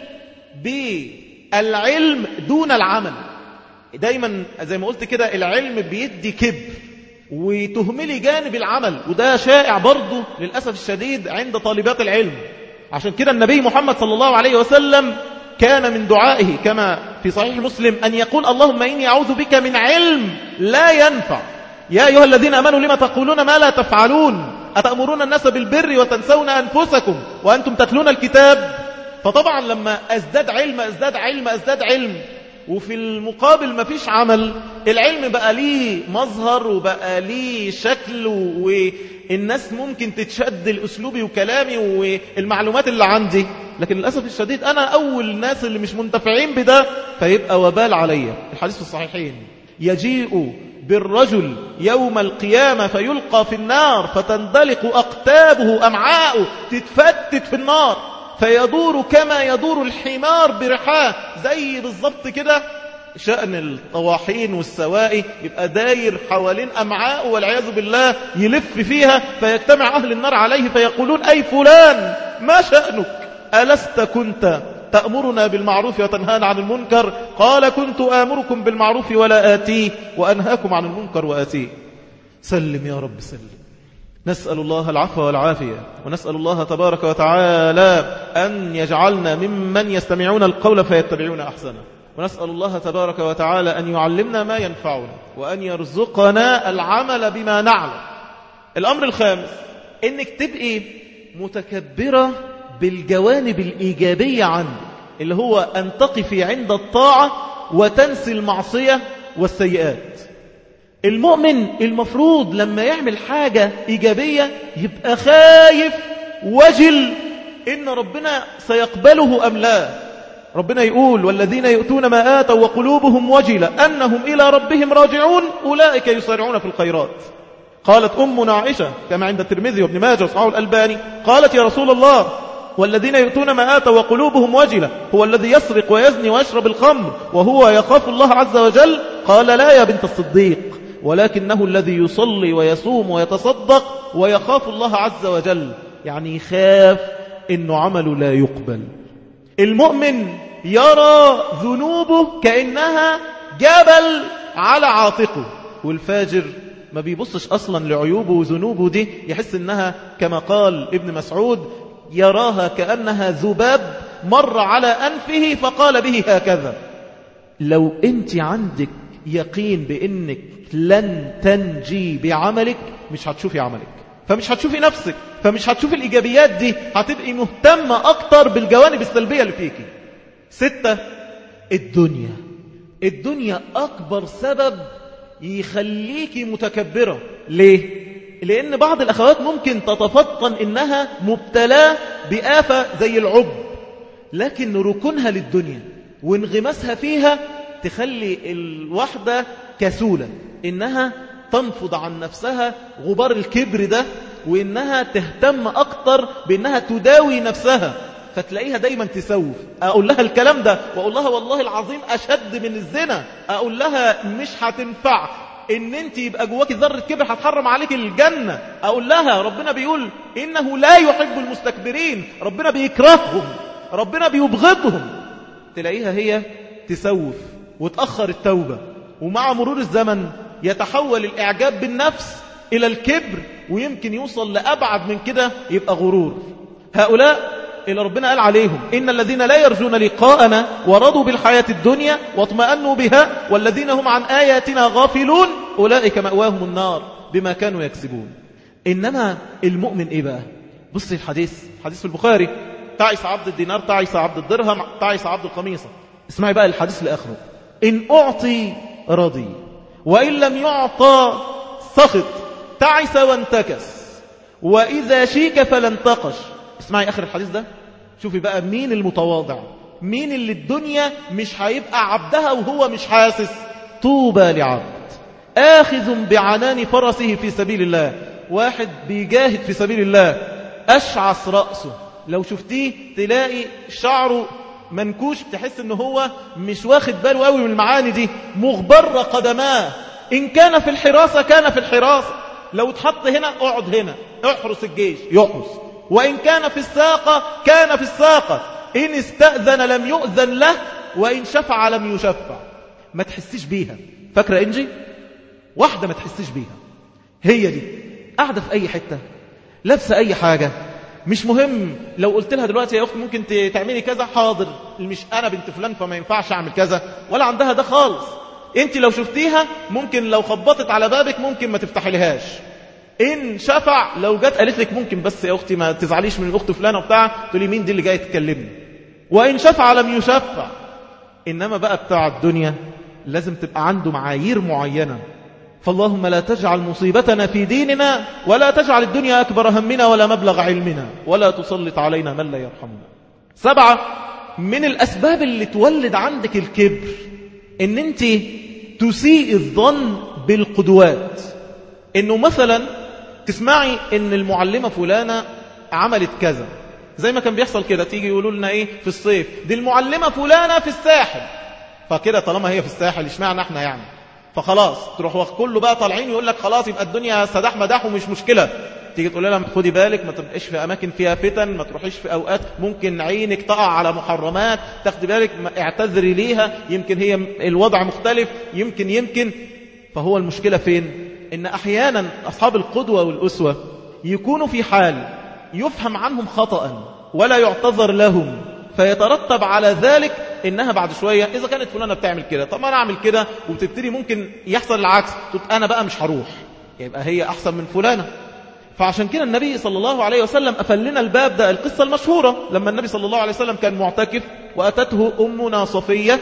بالعلم دون العمل دايما زي ما قلت كده العلم بيدي كبر وتهملي جانب العمل وده شائع برضه للأسف الشديد عند طالبات العلم عشان كده النبي محمد صلى الله عليه وسلم كان من دعائه كما في صحيح مسلم أن يقول اللهم إني أعوذ بك من علم لا ينفع يا أيها الذين أمنوا لما تقولون ما لا تفعلون أتأمرون الناس بالبر وتنسون أنفسكم وأنتم تتلون الكتاب فطبعا لما أزداد علم أزداد علم أزداد علم وفي المقابل ما فيش عمل العلم بقى ليه مظهر وبقى ليه شكل والناس ممكن تتشد الأسلوبي وكلامي والمعلومات اللي عندي لكن للأسف الشديد أنا أول الناس اللي مش منتفعين بده فيبقى وبال عليا الحديث في الصحيحين يجيء بالرجل يوم القيامة فيلقى في النار فتندلق أقتابه أمعاؤه تتفتت في النار فيدور كما يدور الحمار برحاه زي بالظبط كده شأن الطواحين والسوائي يبقى داير حوالين أمعاء والعياذ بالله يلف فيها فيجتمع أهل النار عليه فيقولون أي فلان ما شأنك ألست كنت تأمرنا بالمعروف وتنهانا عن المنكر قال كنت آمركم بالمعروف ولا آتيه وأنهاكم عن المنكر وآتيه سلم يا رب سلم نسأل الله العفو والعافية ونسأل الله تبارك وتعالى أن يجعلنا ممن يستمعون القول فيتبعون أحسنه ونسأل الله تبارك وتعالى أن يعلمنا ما ينفعنا وأن يرزقنا العمل بما نعلم الأمر الخامس إنك تبقي متكبرة بالجوانب الإيجابية عندك اللي هو أن تقفي عند الطاعة وتنسي المعصية والسيئات المؤمن المفروض لما يعمل حاجة إيجابية يبقى خايف وجل إن ربنا سيقبله أم لا ربنا يقول والذين يؤتون ما آتوا وقلوبهم وجلة أنهم إلى ربهم راجعون أولئك يسارعون في الخيرات قالت أمنا عائشة كما عند الترمذي وابن ماجه وصحابه الألباني قالت يا رسول الله والذين يؤتون ما آتوا وقلوبهم وجلة هو الذي يسرق ويزني ويشرب الخمر وهو يخاف الله عز وجل قال لا يا بنت الصديق ولكنه الذي يصلي ويصوم ويتصدق ويخاف الله عز وجل يعني يخاف إنه عمله لا يقبل المؤمن يرى ذنوبه كأنها جبل على عاتقه والفاجر ما بيبصش أصلا لعيوبه وذنوبه دي يحس إنها كما قال ابن مسعود يراها كأنها ذباب مر على أنفه فقال به هكذا لو أنت عندك يقين بأنك لن تنجي بعملك مش هتشوفي عملك فمش هتشوفي نفسك فمش هتشوفي الإيجابيات دي هتبقي مهتمة أكتر بالجوانب السلبية اللي فيكي ستة الدنيا الدنيا أكبر سبب يخليكي متكبرة ليه؟ لأن بعض الأخوات ممكن تتفطن إنها مبتلاة بآفة زي العب لكن ركونها للدنيا وانغماسها فيها تخلي الواحدة كسولة إنها تنفض عن نفسها غبار الكبر ده وإنها تهتم أكتر بإنها تداوي نفسها فتلاقيها دايما تسوف أقول لها الكلام ده وأقول لها والله العظيم أشد من الزنا أقول لها مش هتنفع ان انت يبقى جواك ذرة كبر هتحرم عليك الجنة اقول لها ربنا بيقول انه لا يحب المستكبرين ربنا بيكرههم ربنا بيبغضهم تلاقيها هي تسوف وتأخر التوبة ومع مرور الزمن يتحول الإعجاب بالنفس إلى الكبر ويمكن يوصل لأبعد من كده يبقى غرور هؤلاء اللي ربنا قال عليهم إن الذين لا يرجون لقاءنا ورضوا بالحياة الدنيا واطمأنوا بها والذين هم عن آياتنا غافلون أولئك مأواهم النار بما كانوا يكسبون إنما المؤمن إيه بقى بص الحديث حديث في البخاري تعس عبد الدينار تعس عبد الدرهم تعس عبد القميصة اسمعي بقى الحديث لآخره إن أعطي رضي وإن لم يعطى سخط تعس وانتكس وإذا شيك فلا انتقش اسمعي آخر الحديث ده شوفي بقى مين المتواضع مين اللي الدنيا مش هيبقى عبدها وهو مش حاسس طوبى لعبد آخذ بعنان فرسه في سبيل الله واحد بيجاهد في سبيل الله أشعص رأسه لو شفتيه تلاقي شعره منكوش تحس ان هو مش واخد باله قوي من المعاني دي مغبر قدماه ان كان في الحراسة كان في الحراسة لو اتحط هنا اقعد هنا احرس الجيش يحرس وان كان في الساقة كان في الساقة ان استأذن لم يؤذن له وان شفع لم يشفع ما تحسيش بيها فاكرة انجي واحدة ما تحسيش بيها هي دي قاعدة في اي حتة لابسة اي حاجة مش مهم لو قلت لها دلوقتي يا أخت ممكن تعملي كذا حاضر مش أنا بنت فلان فما ينفعش أعمل كذا ولا عندها ده خالص أنت لو شفتيها ممكن لو خبطت على بابك ممكن ما تفتحي لهاش إن شفع لو جت قالت لك ممكن بس يا أختي ما تزعليش من الأخت فلانة وبتاع تقولي مين دي اللي جاية تكلمني وإن شفع لم يشفع إنما بقى بتاع الدنيا لازم تبقى عنده معايير معينة فاللهم لا تجعل مصيبتنا في ديننا ولا تجعل الدنيا أكبر همنا ولا مبلغ علمنا ولا تسلط علينا من لا يرحمنا سبعة من الأسباب اللي تولد عندك الكبر ان انت تسيء الظن بالقدوات انه مثلا تسمعي ان المعلمة فلانة عملت كذا زي ما كان بيحصل كده تيجي يقولوا لنا ايه في الصيف دي المعلمة فلانة في الساحل فكده طالما هي في الساحل اشمعنى احنا يعني فخلاص تروح كله بقى طالعين يقول لك خلاص يبقى الدنيا سداح مداح ومش مشكلة تيجي تقول لها خدي بالك ما تبقاش في أماكن فيها فتن ما تروحيش في أوقات ممكن عينك تقع على محرمات تاخدي بالك اعتذري ليها يمكن هي الوضع مختلف يمكن يمكن فهو المشكلة فين إن أحيانا أصحاب القدوة والأسوة يكونوا في حال يفهم عنهم خطأ ولا يعتذر لهم فيترتب على ذلك إنها بعد شوية إذا كانت فلانة بتعمل كده طب ما أنا أعمل كده وبتبتدي ممكن يحصل العكس تقول أنا بقى مش هروح يبقى هي أحسن من فلانة فعشان كده النبي صلى الله عليه وسلم أفل لنا الباب ده القصة المشهورة لما النبي صلى الله عليه وسلم كان معتكف وأتته أمنا صفية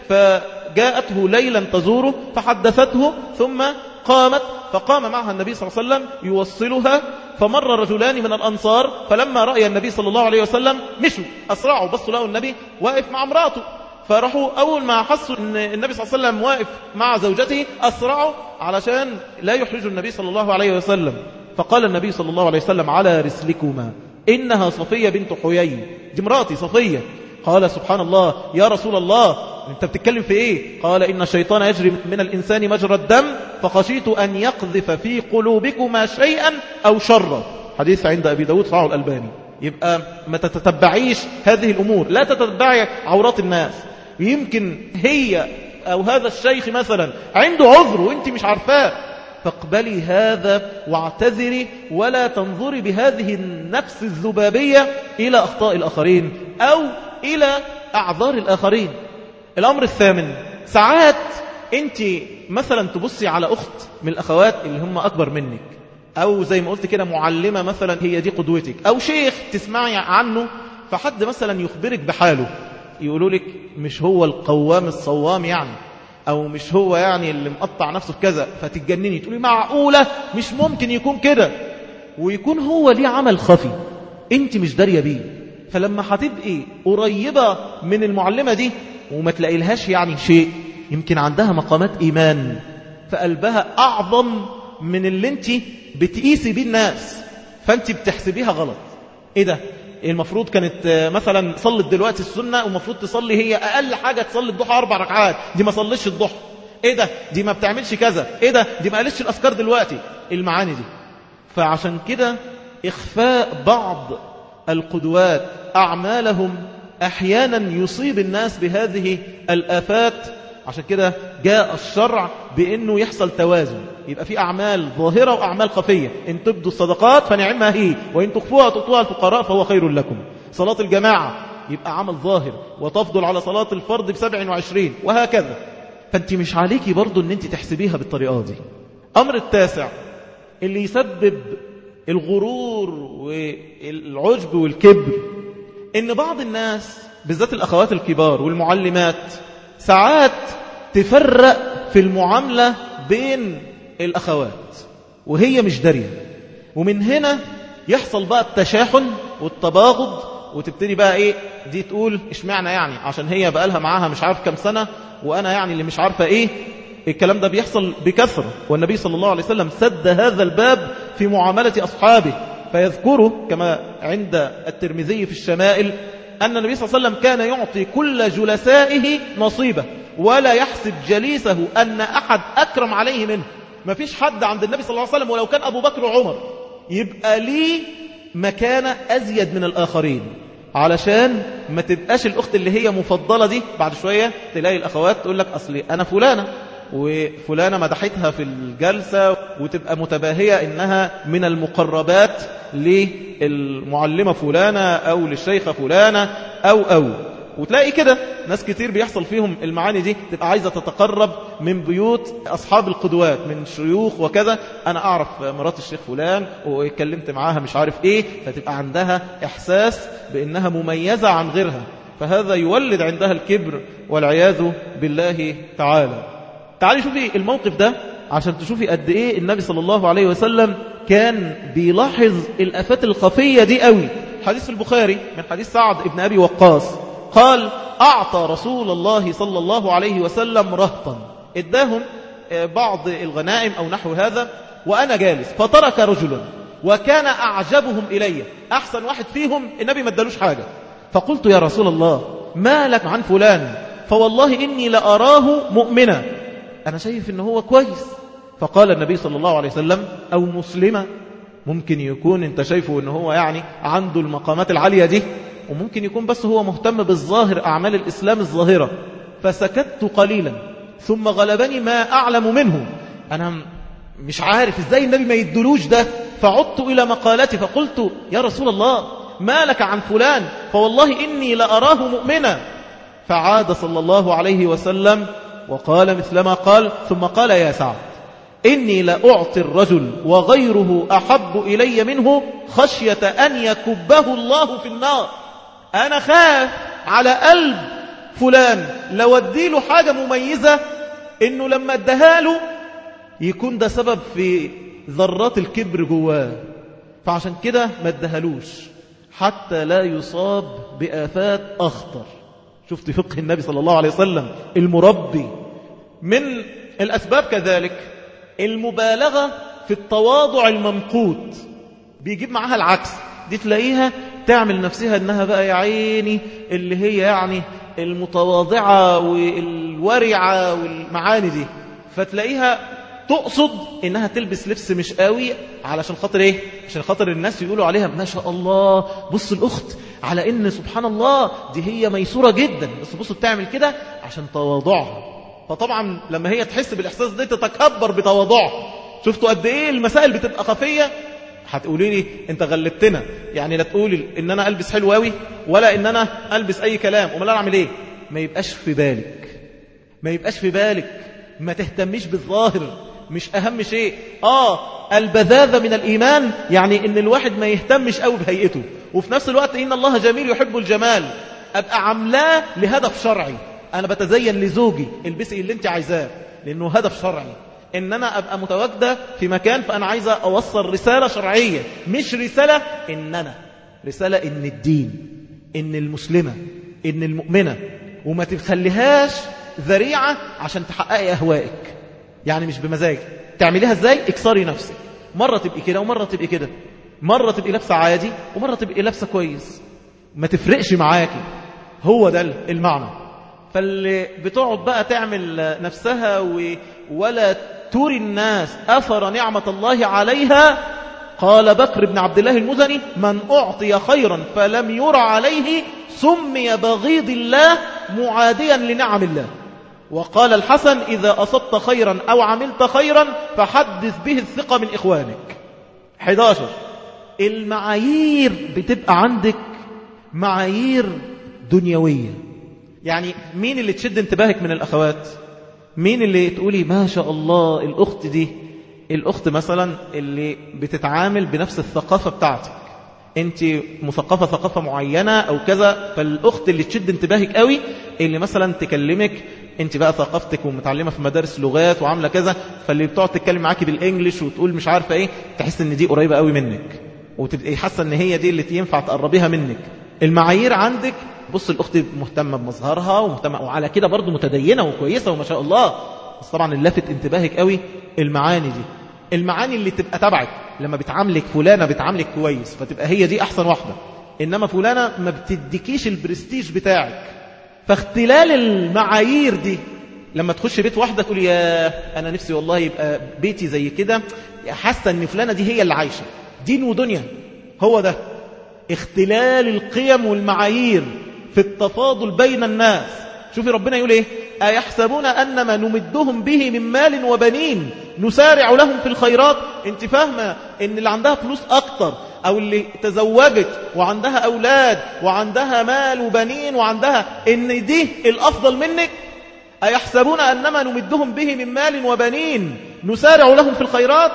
فجاءته ليلا تزوره فحدثته ثم قامت فقام معها النبي صلى الله عليه وسلم يوصلها فمر رجلان من الأنصار فلما رأي النبي صلى الله عليه وسلم مشوا أسرعوا بصوا لقوا النبي واقف مع امراته فراحوا أول ما حسوا أن النبي صلى الله عليه وسلم واقف مع زوجته أسرعوا علشان لا يحرجوا النبي صلى الله عليه وسلم فقال النبي صلى الله عليه وسلم على رسلكما إنها صفية بنت حيي دي مراتي صفية قال سبحان الله يا رسول الله انت بتتكلم في ايه قال إن الشيطان يجري من الإنسان مجرى الدم فخشيت أن يقذف في قلوبكما شيئا أو شرا حديث عند أبي داود صحيح الألباني يبقى ما تتبعيش هذه الأمور لا تتبعي عورات الناس يمكن هي أو هذا الشيخ مثلا عنده عذر وانت مش عارفاه فاقبلي هذا واعتذري ولا تنظري بهذه النفس الذبابية إلى أخطاء الآخرين أو إلى أعذار الآخرين الأمر الثامن ساعات أنت مثلا تبصي على أخت من الأخوات اللي هم أكبر منك أو زي ما قلت كده معلمة مثلا هي دي قدوتك أو شيخ تسمعي عنه فحد مثلا يخبرك بحاله يقولوا لك مش هو القوام الصوام يعني أو مش هو يعني اللي مقطع نفسه في كذا فتتجنني تقولي معقولة مش ممكن يكون كده ويكون هو ليه عمل خفي انت مش دارية بيه فلما هتبقي قريبة من المعلمة دي وما تلاقي لهاش يعني شيء يمكن عندها مقامات إيمان فقلبها أعظم من اللي انت بتقيسي بيه الناس فانت بتحسبيها غلط ايه ده المفروض كانت مثلا صلت دلوقتي السنة ومفروض تصلي هي أقل حاجة تصلي الضحى أربع ركعات دي ما صليش الضحى إيه ده دي ما بتعملش كذا إيه ده دي ما قالتش الأذكار دلوقتي المعاني دي فعشان كده إخفاء بعض القدوات أعمالهم أحيانا يصيب الناس بهذه الآفات عشان كده جاء الشرع بأنه يحصل توازن يبقى في أعمال ظاهرة وأعمال خفية إن تبدوا الصدقات فنعمها هي وإن تخفوها تطوها الفقراء فهو خير لكم صلاة الجماعة يبقى عمل ظاهر وتفضل على صلاة الفرد بسبع وعشرين وهكذا فأنت مش عليكي برضو أن أنت تحسبيها بالطريقة دي أمر التاسع اللي يسبب الغرور والعجب والكبر إن بعض الناس بالذات الأخوات الكبار والمعلمات ساعات تفرق في المعاملة بين الأخوات وهي مش دارية ومن هنا يحصل بقى التشاحن والتباغض وتبتدي بقى ايه دي تقول اشمعنى يعني عشان هي بقى لها معاها مش عارف كم سنة وانا يعني اللي مش عارفة ايه الكلام ده بيحصل بكثرة والنبي صلى الله عليه وسلم سد هذا الباب في معاملة أصحابه فيذكره كما عند الترمذي في الشمائل أن النبي صلى الله عليه وسلم كان يعطي كل جلسائه نصيبه ولا يحسب جليسه أن أحد أكرم عليه منه ما فيش حد عند النبي صلى الله عليه وسلم ولو كان أبو بكر وعمر يبقى ليه مكانة أزيد من الآخرين علشان ما تبقاش الأخت اللي هي مفضلة دي بعد شوية تلاقي الأخوات تقول لك أصلي أنا فلانة وفلانة مدحتها في الجلسة وتبقى متباهية إنها من المقربات للمعلمة فلانة أو للشيخة فلانة أو أو وتلاقي كده ناس كتير بيحصل فيهم المعاني دي تبقى عايزة تتقرب من بيوت أصحاب القدوات من شيوخ وكذا أنا أعرف مرات الشيخ فلان واتكلمت معاها مش عارف إيه فتبقى عندها إحساس بأنها مميزة عن غيرها فهذا يولد عندها الكبر والعياذ بالله تعالى تعالي شوفي الموقف ده عشان تشوفي قد ايه النبي صلى الله عليه وسلم كان بيلاحظ الافات الخفيه دي قوي حديث البخاري من حديث سعد ابن ابي وقاص قال اعطى رسول الله صلى الله عليه وسلم رهطا اداهم بعض الغنائم او نحو هذا وانا جالس فترك رجلا وكان اعجبهم الي احسن واحد فيهم النبي ما ادالوش حاجه فقلت يا رسول الله ما لك عن فلان فوالله اني لاراه مؤمنا أنا شايف إن هو كويس فقال النبي صلى الله عليه وسلم أو مسلمة ممكن يكون أنت شايفه إن هو يعني عنده المقامات العالية دي وممكن يكون بس هو مهتم بالظاهر أعمال الإسلام الظاهرة فسكت قليلا ثم غلبني ما أعلم منه أنا مش عارف إزاي النبي ما يدلوش ده فعدت إلى مقالتي فقلت يا رسول الله ما لك عن فلان فوالله إني لأراه مؤمنا فعاد صلى الله عليه وسلم وقال مثلما قال ثم قال يا سعد إني لأعطي الرجل وغيره أحب إلي منه خشية أن يكبه الله في النار أنا خاف على قلب فلان لو اديله حاجة مميزة إنه لما ادهاله يكون ده سبب في ذرات الكبر جواه فعشان كده ما ادهالوش حتى لا يصاب بآفات أخطر شفت فقه النبي صلى الله عليه وسلم المربي من الأسباب كذلك المبالغة في التواضع الممقوت بيجيب معاها العكس دي تلاقيها تعمل نفسها انها بقى يا عيني اللي هي يعني المتواضعة والورعة والمعاني دي فتلاقيها تقصد انها تلبس لبس مش قوي علشان خاطر ايه عشان خاطر الناس يقولوا عليها ما شاء الله بص الاخت على ان سبحان الله دي هي ميسورة جدا بس بص بتعمل كده عشان تواضعها فطبعا لما هي تحس بالاحساس ده تتكبر بتواضعها شفتوا قد ايه المسائل بتبقى خفية هتقولي لي انت غلبتنا يعني لا تقولي ان انا البس حلو قوي ولا ان انا البس اي كلام امال انا اعمل ايه ما يبقاش في بالك ما يبقاش في بالك ما تهتميش بالظاهر مش أهم شيء آه البذاذة من الإيمان يعني إن الواحد ما يهتمش قوي بهيئته وفي نفس الوقت إن الله جميل يحب الجمال أبقى عاملاه لهدف شرعي أنا بتزين لزوجي البسي اللي أنت عايزاه لأنه هدف شرعي إن أنا أبقى متواجدة في مكان فأنا عايزة أوصل رسالة شرعية مش رسالة إن أنا رسالة إن الدين إن المسلمة إن المؤمنة وما تخليهاش ذريعة عشان تحققي أهوائك يعني مش بمزاج تعمليها ازاي اكسري نفسك مرة تبقي كده ومرة تبقي كده مرة تبقي لابسة عادي ومرة تبقي لابسة كويس ما تفرقش معاكي هو ده المعنى فاللي بتقعد بقى تعمل نفسها و... ولا تري الناس أثر نعمة الله عليها قال بكر بن عبد الله المزني من أعطي خيرا فلم ير عليه سمي بغيض الله معاديا لنعم الله وقال الحسن إذا أصبت خيرا أو عملت خيرا فحدث به الثقة من إخوانك 11 المعايير بتبقى عندك معايير دنيوية يعني مين اللي تشد انتباهك من الأخوات مين اللي تقولي ما شاء الله الأخت دي الأخت مثلا اللي بتتعامل بنفس الثقافة بتاعتك انت مثقفة ثقافة معينة او كذا فالاخت اللي تشد انتباهك قوي اللي مثلا تكلمك انت بقى ثقافتك ومتعلمة في مدارس لغات وعاملة كذا فاللي بتقعد تتكلم معاكي بالانجلش وتقول مش عارفة ايه تحس ان دي قريبة قوي منك وتبقي حاسة ان هي دي اللي ينفع تقربيها منك المعايير عندك بص الاخت مهتمة بمظهرها ومهتمة وعلى كده برضو متدينة وكويسة وما شاء الله بس طبعا اللافت انتباهك قوي المعاني دي المعاني اللي تبقى تبعك لما بتعاملك فلانة بتعاملك كويس فتبقى هي دي أحسن واحدة إنما فلانة ما بتديكيش البرستيج بتاعك فاختلال المعايير دي لما تخش بيت واحدة تقول يا أنا نفسي والله يبقى بيتي زي كده حاسة أن فلانة دي هي اللي عايشة دين ودنيا هو ده اختلال القيم والمعايير في التفاضل بين الناس شوفي ربنا يقول ايه أيحسبون أن ما نمدهم به من مال وبنين نسارع لهم في الخيرات انت فاهمة ان اللي عندها فلوس اكتر او اللي تزوجت وعندها اولاد وعندها مال وبنين وعندها ان دي الافضل منك أيحسبون أنما نمدهم به من مال وبنين نسارع لهم في الخيرات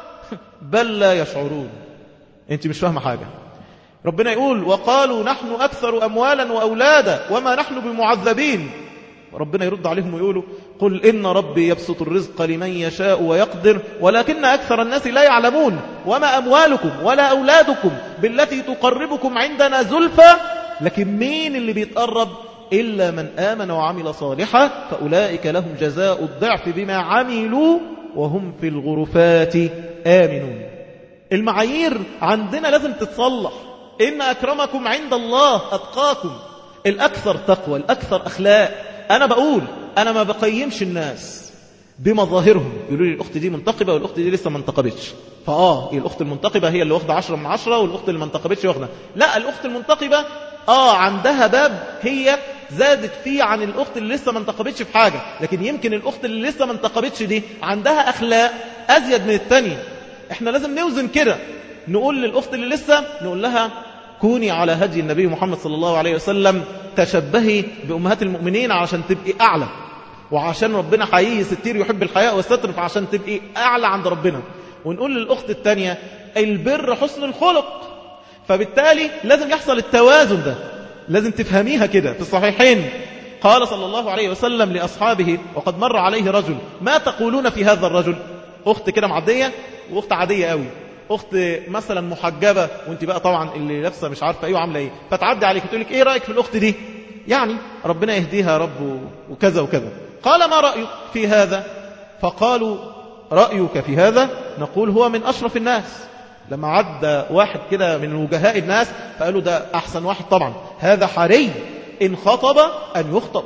بل لا يشعرون انت مش فاهمة حاجة ربنا يقول وقالوا نحن أكثر أموالا وأولادا وما نحن بمعذبين ربنا يرد عليهم ويقولوا قل إن ربي يبسط الرزق لمن يشاء ويقدر ولكن أكثر الناس لا يعلمون وما أموالكم ولا أولادكم بالتي تقربكم عندنا زلفى لكن مين اللي بيتقرب إلا من آمن وعمل صالحا فأولئك لهم جزاء الضعف بما عملوا وهم في الغرفات آمنون المعايير عندنا لازم تتصلح إن أكرمكم عند الله أتقاكم الأكثر تقوى الأكثر أخلاق أنا بقول أنا ما بقيمش الناس بمظاهرهم يقولوا لي الأخت دي منتقبة والأخت دي لسه ما انتقبتش فآه الأخت المنتقبة هي اللي واخدة عشرة من عشرة والأخت اللي ما انتقبتش واخدة لا الأخت المنتقبة آه عندها باب هي زادت فيه عن الأخت اللي لسه ما انتقبتش في حاجة لكن يمكن الأخت اللي لسه ما انتقبتش دي عندها أخلاق أزيد من التانية احنا لازم نوزن كده نقول للأخت اللي لسه نقول لها كوني على هدي النبي محمد صلى الله عليه وسلم تشبهي بأمهات المؤمنين عشان تبقي أعلى وعشان ربنا حقيقي ستير يحب الحياء والستر فعشان تبقي أعلى عند ربنا ونقول للأخت الثانية البر حسن الخلق فبالتالي لازم يحصل التوازن ده لازم تفهميها كده في الصحيحين قال صلى الله عليه وسلم لأصحابه وقد مر عليه رجل ما تقولون في هذا الرجل أخت كده معدية وأخت عادية قوي أخت مثلا محجبة وانت بقى طبعا اللي لابسه مش عارفة ايه وعاملة ايه فتعدي عليك تقول لك ايه رأيك في الأخت دي يعني ربنا يهديها يا رب وكذا وكذا قال ما رأيك في هذا فقالوا رأيك في هذا نقول هو من أشرف الناس لما عدى واحد كده من وجهاء الناس فقالوا ده أحسن واحد طبعا هذا حري إن خطب أن يخطب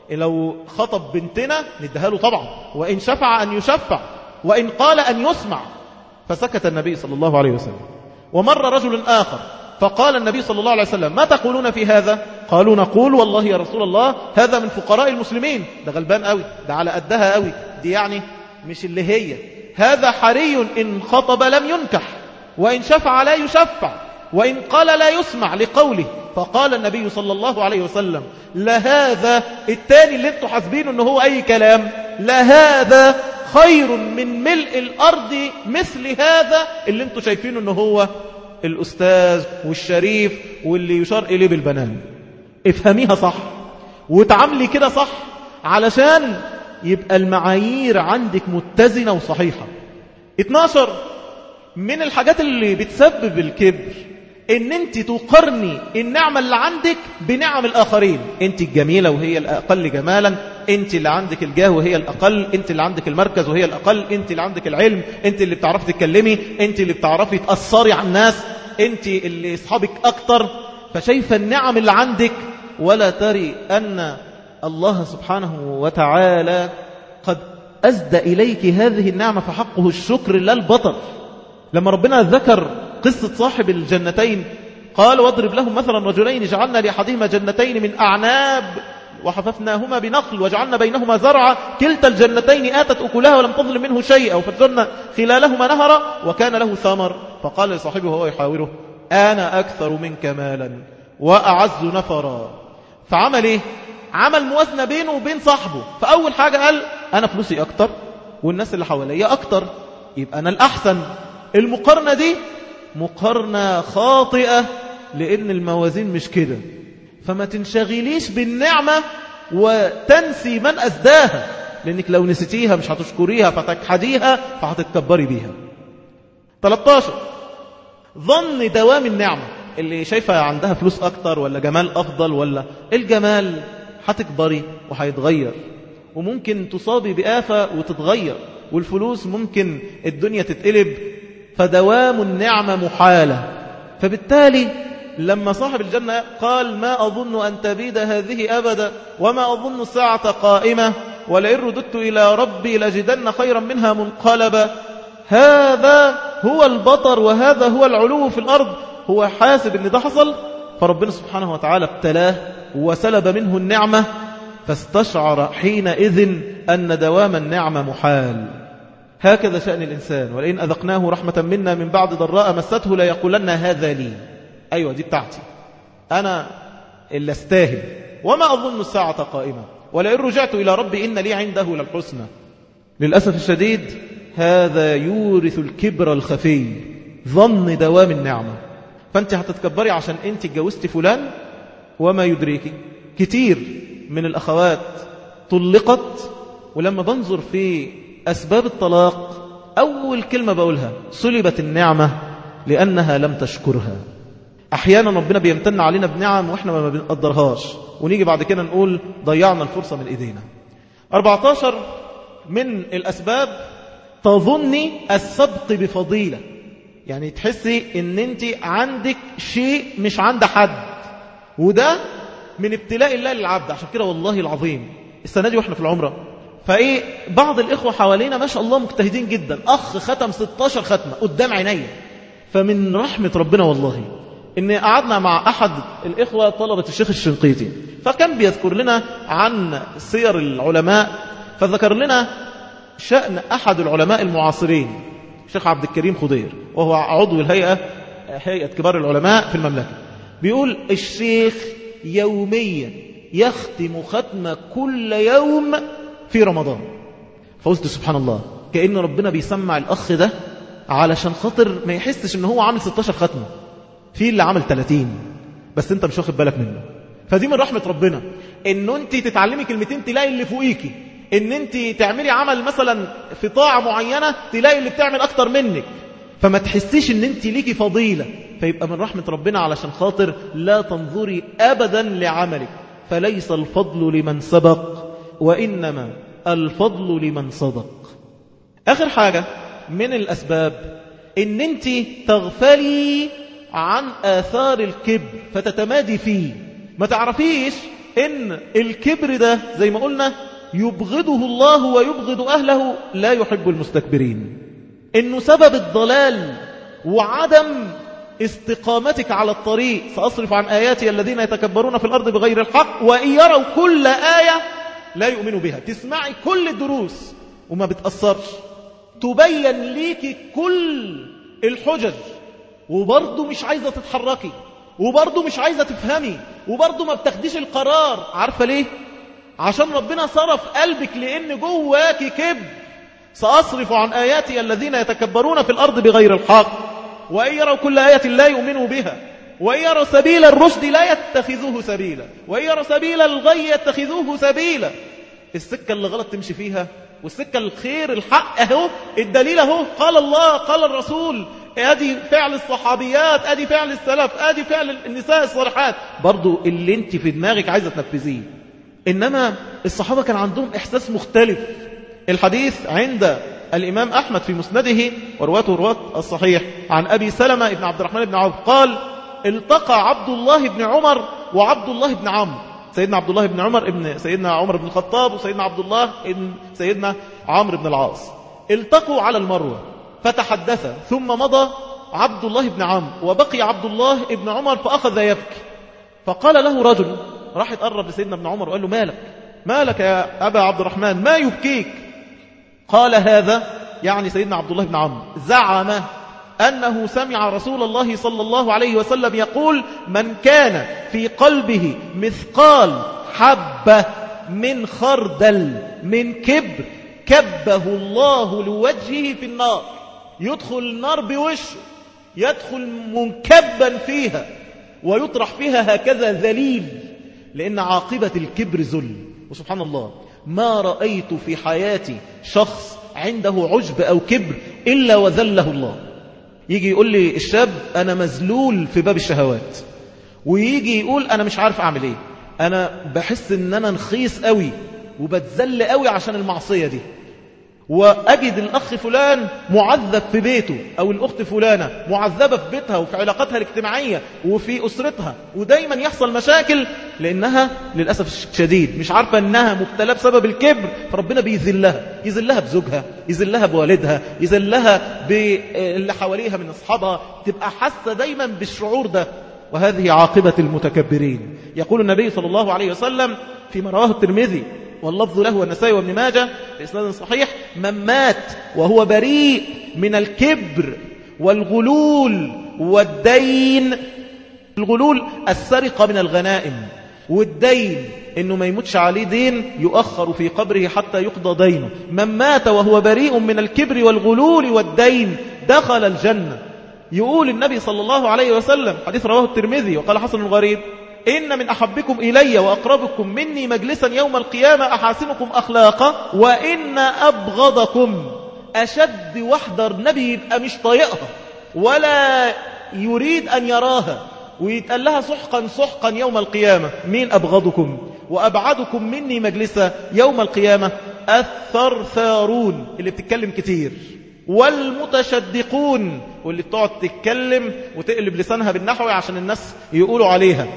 لو خطب بنتنا نديها له طبعا وإن شفع أن يشفع وإن قال أن يسمع فسكت النبي صلى الله عليه وسلم ومر رجل آخر فقال النبي صلى الله عليه وسلم ما تقولون في هذا قالوا نقول والله يا رسول الله هذا من فقراء المسلمين ده غلبان قوي ده على قدها قوي دي يعني مش اللي هي هذا حري إن خطب لم ينكح وإن شفع لا يشفع وإن قال لا يسمع لقوله فقال النبي صلى الله عليه وسلم لهذا التاني اللي انتوا حاسبينه انه هو اي كلام لهذا خير من ملء الارض مثل هذا اللي انتوا شايفينه انه هو الاستاذ والشريف واللي يشار اليه بالبنان افهميها صح وتعاملي كده صح علشان يبقى المعايير عندك متزنة وصحيحة 12 من الحاجات اللي بتسبب الكبر ان انت تقارني النعمة اللي عندك بنعم الاخرين انت الجميلة وهي الاقل جمالا انت اللي عندك الجاه وهي الاقل انت اللي عندك المركز وهي الاقل انت اللي عندك العلم انت اللي بتعرفي تتكلمي انت اللي بتعرفي تأثري على الناس انت اللي اصحابك اكتر فشايفة النعم اللي عندك ولا تري ان الله سبحانه وتعالى قد أزدى إليك هذه النعمة فحقه الشكر لا البطر لما ربنا ذكر قصة صاحب الجنتين قال واضرب لهم مثلا رجلين جعلنا لأحدهما جنتين من أعناب وحففناهما بنخل وجعلنا بينهما زرعا كلتا الجنتين آتت أكلها ولم تظلم منه شيئا وفجرنا خلالهما نهرا وكان له ثمر فقال لصاحبه وهو يحاوره أنا أكثر منك مالا وأعز نفرا فعمل إيه عمل موازنة بينه وبين صاحبه فأول حاجة قال أنا فلوسي أكتر والناس اللي حواليا أكتر يبقى أنا الأحسن المقارنة دي مقارنة خاطئة لأن الموازين مش كده فما تنشغليش بالنعمة وتنسي من أسداها لأنك لو نسيتيها مش هتشكريها فتجحديها فهتتكبري بيها 13 ظن دوام النعمة اللي شايفة عندها فلوس أكتر ولا جمال أفضل ولا الجمال هتكبري وهيتغير وممكن تصابي بآفة وتتغير والفلوس ممكن الدنيا تتقلب فدوام النعمة محالة فبالتالي لما صاحب الجنة قال ما أظن أن تبيد هذه أبدا وما أظن الساعة قائمة ولئن رددت إلى ربي لجدن خيرا منها منقلبا هذا هو البطر وهذا هو العلو في الأرض هو حاسب أن ده حصل فربنا سبحانه وتعالى ابتلاه وسلب منه النعمة فاستشعر حينئذ أن دوام النعمة محال هكذا شأن الإنسان ولئن أذقناه رحمة منا من بعد ضراء مسته ليقولن هذا لي أيوة دي بتاعتي أنا اللي استاهل وما أظن الساعة قائمة ولئن رجعت إلى ربي إن لي عنده للحسنى للأسف الشديد هذا يورث الكبر الخفي ظن دوام النعمة فأنت هتتكبري عشان أنت اتجوزت فلان وما يدريك كتير من الأخوات طلقت ولما بنظر في أسباب الطلاق أول كلمة بقولها سلبت النعمة لأنها لم تشكرها أحيانا ربنا بيمتن علينا بنعم وإحنا ما بنقدرهاش ونيجي بعد كده نقول ضيعنا الفرصة من إيدينا 14 من الأسباب تظني السبق بفضيلة يعني تحسي ان انت عندك شيء مش عند حد وده من ابتلاء الله للعبد عشان كده والله العظيم السنة دي واحنا في العمرة فايه بعض الاخوة حوالينا ما شاء الله مجتهدين جدا اخ ختم 16 ختمة قدام عينيا فمن رحمة ربنا والله ان قعدنا مع احد الاخوة طلبة الشيخ الشنقيطي فكان بيذكر لنا عن سير العلماء فذكر لنا شأن أحد العلماء المعاصرين الشيخ عبد الكريم خضير وهو عضو الهيئة هيئة كبار العلماء في المملكة بيقول الشيخ يوميا يختم ختمة كل يوم في رمضان فقلت سبحان الله كأن ربنا بيسمع الأخ ده علشان خاطر ما يحسش ان هو عامل 16 ختمة في اللي عامل 30 بس انت مش واخد بالك منه فدي من رحمة ربنا انه انت تتعلمي كلمتين تلاقي اللي فوقيكي ان انت تعملي عمل مثلا في طاعة معينة تلاقي اللي بتعمل اكتر منك فما تحسيش ان انت ليكي فضيلة فيبقى من رحمة ربنا علشان خاطر لا تنظري ابدا لعملك فليس الفضل لمن سبق وانما الفضل لمن صدق اخر حاجة من الاسباب ان انت تغفلي عن آثار الكبر فتتمادي فيه ما تعرفيش ان الكبر ده زي ما قلنا يبغضه الله ويبغض أهله لا يحب المستكبرين إنه سبب الضلال وعدم استقامتك على الطريق سأصرف عن آياتي الذين يتكبرون في الأرض بغير الحق وإن يروا كل آية لا يؤمنوا بها تسمعي كل الدروس وما بتأثرش تبين ليك كل الحجج وبرضه مش عايزة تتحركي وبرضه مش عايزة تفهمي وبرضه ما بتاخديش القرار عارفة ليه عشان ربنا صرف قلبك لأن جواك كبر سأصرف عن آياتي الذين يتكبرون في الأرض بغير الحق وإن يروا كل آية لا يؤمنوا بها وإن يروا سبيل الرشد لا يتخذوه سبيلا وإن يروا سبيل الغي يتخذوه سبيلا السكة اللي غلط تمشي فيها والسكة الخير الحق اهو الدليل اهو قال الله قال الرسول ادي فعل الصحابيات ادي فعل السلف ادي فعل النساء الصالحات برضو اللي انت في دماغك عايزة تنفذيه إنما الصحابة كان عندهم إحساس مختلف الحديث عند الإمام أحمد في مسنده ورواته رواة الصحيح عن أبي سلمة بن عبد الرحمن بن عوف قال التقى عبد الله بن عمر وعبد الله بن عمرو سيدنا عبد الله بن عمر ابن سيدنا عمر بن الخطاب وسيدنا عبد الله ابن سيدنا عمرو بن العاص التقوا على المروة فتحدث ثم مضى عبد الله بن عمرو وبقي عبد الله بن عمر فأخذ يبكي فقال له رجل راح يتقرب لسيدنا ابن عمر وقال له مالك مالك يا أبا عبد الرحمن ما يبكيك قال هذا يعني سيدنا عبد الله بن عمرو زعم أنه سمع رسول الله صلى الله عليه وسلم يقول من كان في قلبه مثقال حبة من خردل من كبر كبه الله لوجهه في النار يدخل النار بوشه يدخل منكبا فيها ويطرح فيها هكذا ذليل لأن عاقبة الكبر ذل وسبحان الله ما رأيت في حياتي شخص عنده عجب أو كبر إلا وذله الله يجي يقول لي الشاب أنا مزلول في باب الشهوات ويجي يقول أنا مش عارف أعمل إيه أنا بحس أن أنا نخيص قوي وبتزل قوي عشان المعصية دي وأجد الأخ فلان معذب في بيته أو الأخت فلانة معذبة في بيتها وفي علاقاتها الاجتماعية وفي أسرتها ودايما يحصل مشاكل لأنها للأسف الشديد مش عارفة أنها مبتلى بسبب الكبر فربنا بيذلها يذلها بزوجها يذلها بوالدها يذلها باللي حواليها من أصحابها تبقى حاسة دايما بالشعور ده وهذه عاقبة المتكبرين يقول النبي صلى الله عليه وسلم فيما رواه الترمذي واللفظ له والنسائي وابن ماجه بإسناد صحيح من مات وهو بريء من الكبر والغلول والدين الغلول السرقة من الغنائم والدين انه ما يموتش عليه دين يؤخر في قبره حتى يقضى دينه من مات وهو بريء من الكبر والغلول والدين دخل الجنة يقول النبي صلى الله عليه وسلم حديث رواه الترمذي وقال حسن الغريب إن من أحبكم إلي وأقربكم مني مجلسا يوم القيامة أحاسنكم أخلاقا وإن أبغضكم أشد وحدة النبي يبقى مش طايقها ولا يريد أن يراها ويتقال لها سحقا سحقا يوم القيامة مين أبغضكم وأبعدكم مني مجلسا يوم القيامة الثرثارون اللي بتتكلم كتير والمتشدقون واللي بتقعد تتكلم وتقلب لسانها بالنحو عشان الناس يقولوا عليها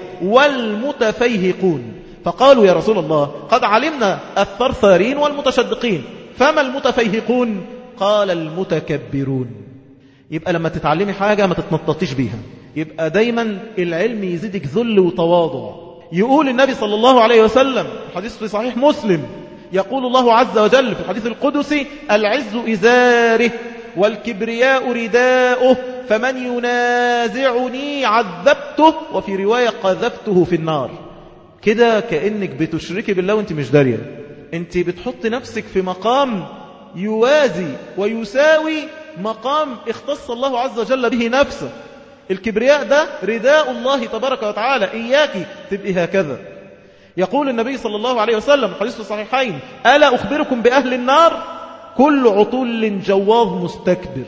والمتفيهقون فقالوا يا رسول الله قد علمنا الثرثارين والمتشدقين فما المتفيهقون قال المتكبرون يبقى لما تتعلمي حاجة ما تتنططيش بيها يبقى دايما العلم يزيدك ذل وتواضع يقول النبي صلى الله عليه وسلم حديث في صحيح مسلم يقول الله عز وجل في الحديث القدسي العز إزاره والكبرياء رداؤه فمن ينازعني عذبته وفي رواية قذفته في النار كده كأنك بتشركي بالله وانت مش دارية انت بتحط نفسك في مقام يوازي ويساوي مقام اختص الله عز وجل به نفسه الكبرياء ده رداء الله تبارك وتعالى إياك تبقي هكذا يقول النبي صلى الله عليه وسلم حديث الصحيحين ألا أخبركم بأهل النار كل عطل جواظ مستكبر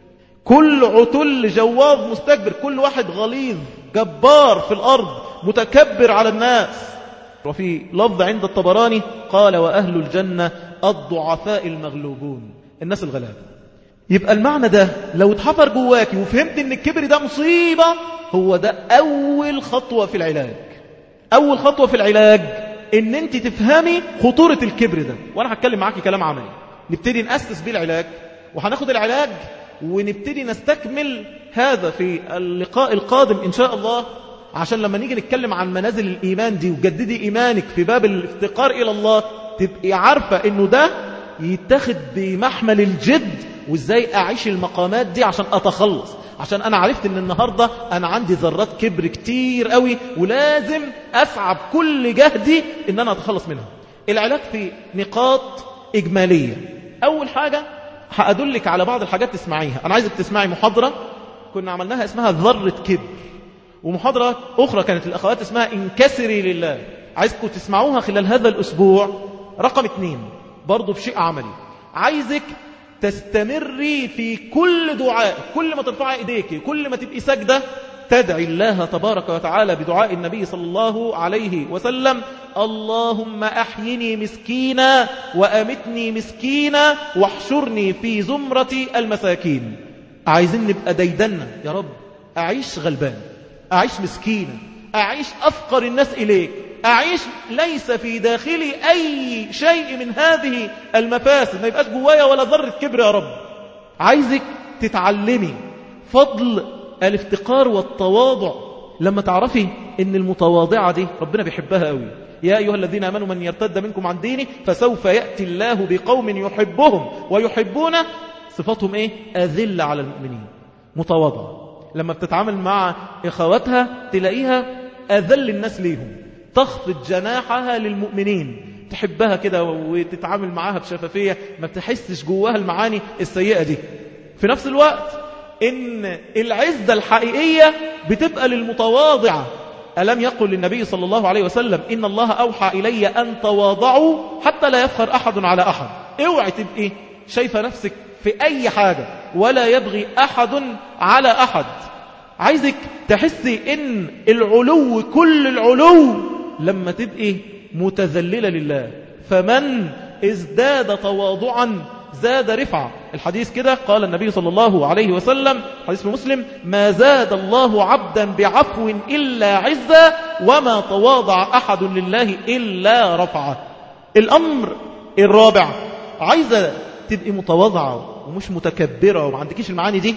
كل عتل جواظ مستكبر كل واحد غليظ جبار في الأرض متكبر على الناس وفي لفظ عند الطبراني قال وأهل الجنة الضعفاء المغلوبون الناس الغلابة يبقى المعنى ده لو اتحفر جواكي وفهمت ان الكبر ده مصيبة هو ده أول خطوة في العلاج أول خطوة في العلاج ان انت تفهمي خطورة الكبر ده وانا هتكلم معاكي كلام عملي نبتدي نأسس بيه العلاج وهناخد العلاج ونبتدي نستكمل هذا في اللقاء القادم إن شاء الله عشان لما نيجي نتكلم عن منازل الإيمان دي وجددي إيمانك في باب الافتقار إلى الله تبقي عارفة إنه ده يتخذ بمحمل الجد وإزاي أعيش المقامات دي عشان أتخلص عشان أنا عرفت إن النهاردة أنا عندي ذرات كبر كتير قوي ولازم أسعى بكل جهدي إن أنا أتخلص منها العلاج في نقاط إجمالية أول حاجة هأدلك على بعض الحاجات تسمعيها أنا عايزك تسمعي محاضرة كنا عملناها اسمها ذرة كبر ومحاضرة أخرى كانت الأخوات اسمها انكسري لله عايزكم تسمعوها خلال هذا الأسبوع رقم اثنين برضو في شيء عملي عايزك تستمري في كل دعاء كل ما ترفعي ايديك كل ما تبقي سجدة تدعي الله تبارك وتعالى بدعاء النبي صلى الله عليه وسلم اللهم أحيني مسكينا وأمتني مسكينا واحشرني في زمرة المساكين عايزين نبقى ديدنا يا رب أعيش غلبان أعيش مسكينا أعيش أفقر الناس إليك أعيش ليس في داخلي أي شيء من هذه المفاسد ما يبقاش جوايا ولا ذرة كبر يا رب عايزك تتعلمي فضل الافتقار والتواضع لما تعرفي ان المتواضعة دي ربنا بيحبها قوي يا أيها الذين أمنوا من يرتد منكم عن دينه فسوف يأتي الله بقوم يحبهم ويحبون صفاتهم إيه أذل على المؤمنين متواضعة لما بتتعامل مع إخواتها تلاقيها أذل الناس ليهم تخفض جناحها للمؤمنين تحبها كده وتتعامل معاها بشفافية ما بتحسش جواها المعاني السيئة دي في نفس الوقت إن العزة الحقيقية بتبقى للمتواضعة ألم يقل للنبي صلى الله عليه وسلم إن الله أوحى إلي أن تواضعوا حتى لا يفخر أحد على أحد اوعي تبقي شايفة نفسك في أي حاجة ولا يبغي أحد على أحد عايزك تحسي إن العلو كل العلو لما تبقي متذللة لله فمن ازداد تواضعا زاد رفعة الحديث كده قال النبي صلى الله عليه وسلم حديث مسلم ما زاد الله عبدا بعفو إلا عزا وما تواضع أحد لله إلا رفعه الأمر الرابع عايزة تبقي متواضعة ومش متكبرة وما عندكيش المعاني دي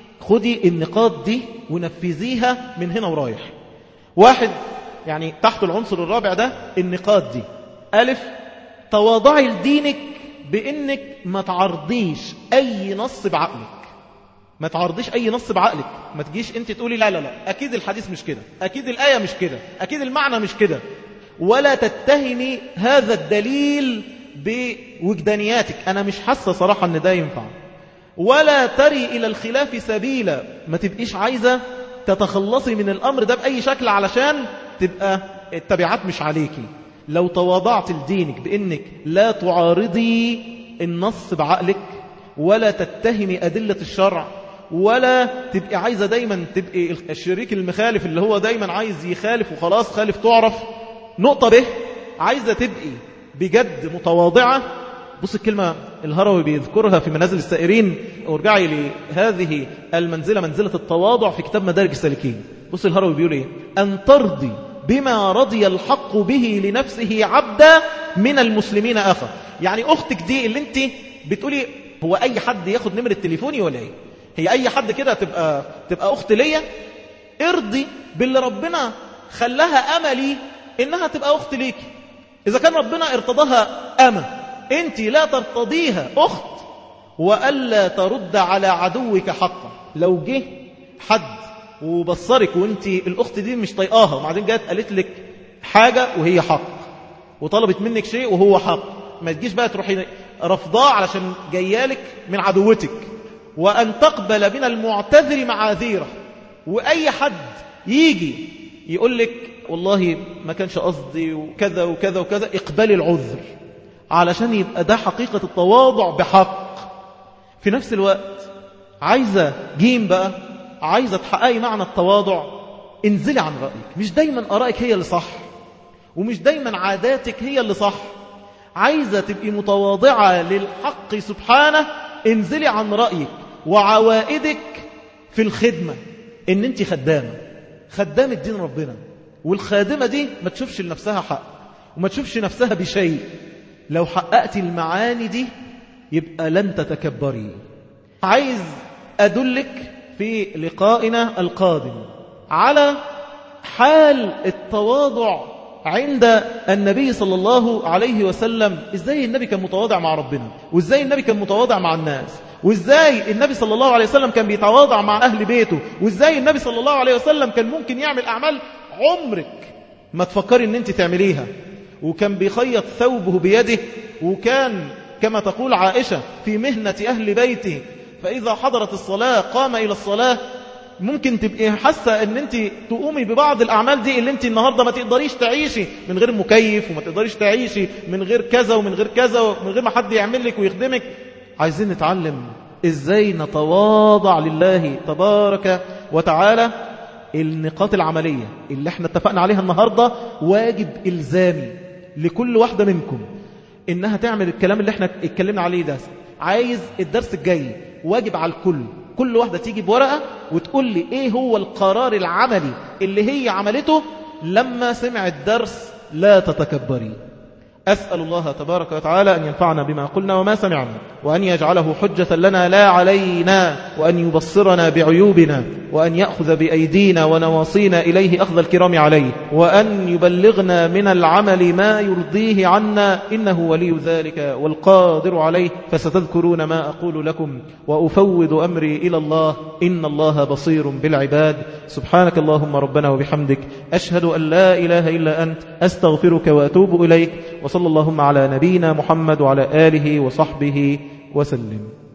خدي النقاط دي ونفذيها من هنا ورايح واحد يعني تحت العنصر الرابع ده النقاط دي ألف تواضعي لدينك بإنك ما تعرضيش أي نص بعقلك ما تعرضيش أي نص بعقلك ما تجيش أنت تقولي لا لا لا أكيد الحديث مش كده أكيد الآية مش كده أكيد المعنى مش كده ولا تتهمي هذا الدليل بوجدانياتك أنا مش حاسة صراحة أن ده ينفع ولا تري إلى الخلاف سبيلا ما تبقيش عايزة تتخلصي من الأمر ده بأي شكل علشان تبقى التبعات مش عليكي لو تواضعت لدينك بأنك لا تعارضي النص بعقلك ولا تتهمي أدلة الشرع ولا تبقي عايزة دايما تبقي الشريك المخالف اللي هو دايما عايز يخالف وخلاص خالف تعرف نقطة به عايزة تبقي بجد متواضعة بص الكلمة الهروي بيذكرها في منازل السائرين وارجعي لهذه المنزلة منزلة التواضع في كتاب مدارج السالكين بص الهروي بيقول ايه أن ترضي بما رضي الحق به لنفسه عبدا من المسلمين أخا يعني أختك دي اللي انت بتقولي هو أي حد ياخد نمرة تليفوني ولا ايه هي أي حد كده تبقى, تبقى أخت ليا ارضي باللي ربنا خلاها أملي إنها تبقى أخت ليكي إذا كان ربنا ارتضاها أمة أنت لا ترتضيها أخت وألا ترد على عدوك حقا لو جه حد وبصرك وانت الأخت دي مش طيقاها وبعدين جات قالت لك حاجة وهي حق وطلبت منك شيء وهو حق ما تجيش بقى تروحي رفضاه علشان جيالك من عدوتك وأن تقبل من المعتذر معاذيره وأي حد يجي يقول لك والله ما كانش قصدي وكذا وكذا وكذا اقبلي العذر علشان يبقى ده حقيقة التواضع بحق في نفس الوقت عايزة جيم بقى عايزة تحققي معنى التواضع انزلي عن رأيك مش دايما أرائك هي اللي صح ومش دايما عاداتك هي اللي صح عايزة تبقي متواضعة للحق سبحانه انزلي عن رأيك وعوائدك في الخدمة ان انت خدامة خدامة دين ربنا والخادمة دي ما تشوفش لنفسها حق وما تشوفش نفسها بشيء لو حققت المعاني دي يبقى لن تتكبري عايز أدلك في لقائنا القادم على حال التواضع عند النبي صلى الله عليه وسلم ازاي النبي كان متواضع مع ربنا وازاي النبي كان متواضع مع الناس وازاي النبي صلى الله عليه وسلم كان بيتواضع مع أهل بيته وازاي النبي صلى الله عليه وسلم كان ممكن يعمل أعمال عمرك ما تفكري ان انت تعمليها وكان بيخيط ثوبه بيده وكان كما تقول عائشة في مهنة أهل بيته فإذا حضرت الصلاة قام إلى الصلاة ممكن تبقي حاسة ان انت تقومي ببعض الأعمال دي اللي انت النهاردة ما تقدريش تعيشي من غير مكيف وما تقدريش تعيشي من غير كذا ومن غير كذا ومن غير ما حد يعمل لك ويخدمك عايزين نتعلم ازاي نتواضع لله تبارك وتعالى النقاط العملية اللي احنا اتفقنا عليها النهاردة واجب إلزامي لكل واحدة منكم إنها تعمل الكلام اللي احنا اتكلمنا عليه ده عايز الدرس الجاي واجب على الكل كل واحدة تيجي بورقة وتقول لي ايه هو القرار العملي اللي هي عملته لما سمع الدرس لا تتكبري أسأل الله تبارك وتعالى أن ينفعنا بما قلنا وما سمعنا وأن يجعله حجة لنا لا علينا وأن يبصرنا بعيوبنا وأن يأخذ بأيدينا ونواصينا إليه أخذ الكرام عليه وأن يبلغنا من العمل ما يرضيه عنا إنه ولي ذلك والقادر عليه فستذكرون ما أقول لكم وأفوض أمري إلى الله إن الله بصير بالعباد سبحانك اللهم ربنا وبحمدك أشهد أن لا إله إلا أنت أستغفرك وأتوب إليك وصلى اللهم على نبينا محمد وعلى آله وصحبه وسلم